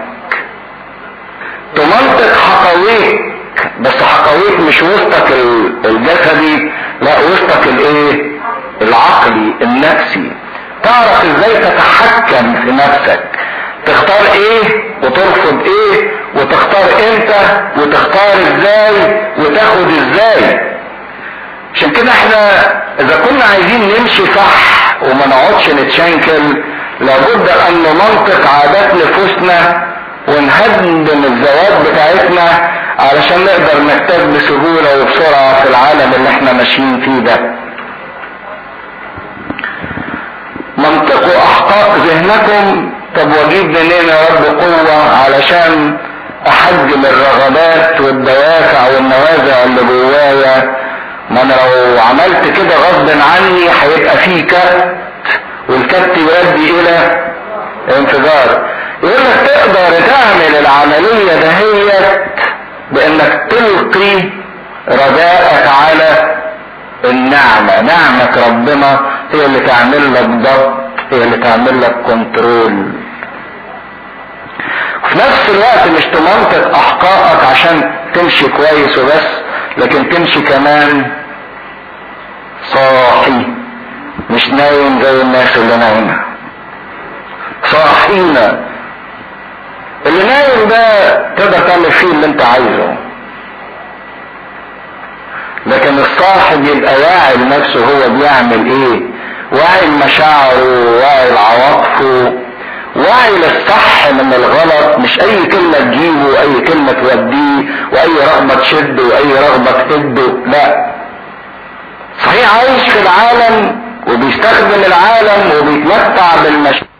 تمنطق حقويك بس حقويك مش وسطك الجسدي لا وسطك الايه العقلي النفسي تعرف ازاي تتحكم في نفسك تختار ايه وترفض ايه وتختار امتى وتختار ازاي وتاخد ازاي عشان كده احنا اذا كنا عايزين نمشي صح وما نقعدش نتشنكل لابد ان نمنطق عادات نفوسنا ونهدم الزواج بتاعتنا علشان نقدر نجتاز بسهولة وبسرعة في العالم اللي احنا ماشيين فيه ده منطقوا احقاق ذهنكم طب واجيب منين يا رب قوة علشان احجم الرغبات والدوافع والنوازع اللي جوايا ما انا لو عملت كده غصب عني هيبقى فيه كبت والكبت يؤدي الى انفجار يقول لك تقدر تعمل العملية دهيت بانك تلقي رجاءك على النعمة نعمة ربنا هي اللي تعمل لك ضبط هي اللي تعمل لك كنترول وفي نفس الوقت مش تمنطق احقائك عشان تمشي كويس وبس لكن تمشي كمان صاحي مش نايم زي الناس اللي نايمة صاحينا اللي نايم ده تقدر تعمل فيه اللي انت عايزه لكن الصاحب يبقى واعي لنفسه هو بيعمل ايه واعي لمشاعره واعي لعواطفه وعي للصح من الغلط مش اي كلمة تجيبه واي كلمة توديه واي رغبة تشده واي رغبة تهده لا صحيح عايش في العالم وبيستخدم العالم وبيتمتع بالمشاعر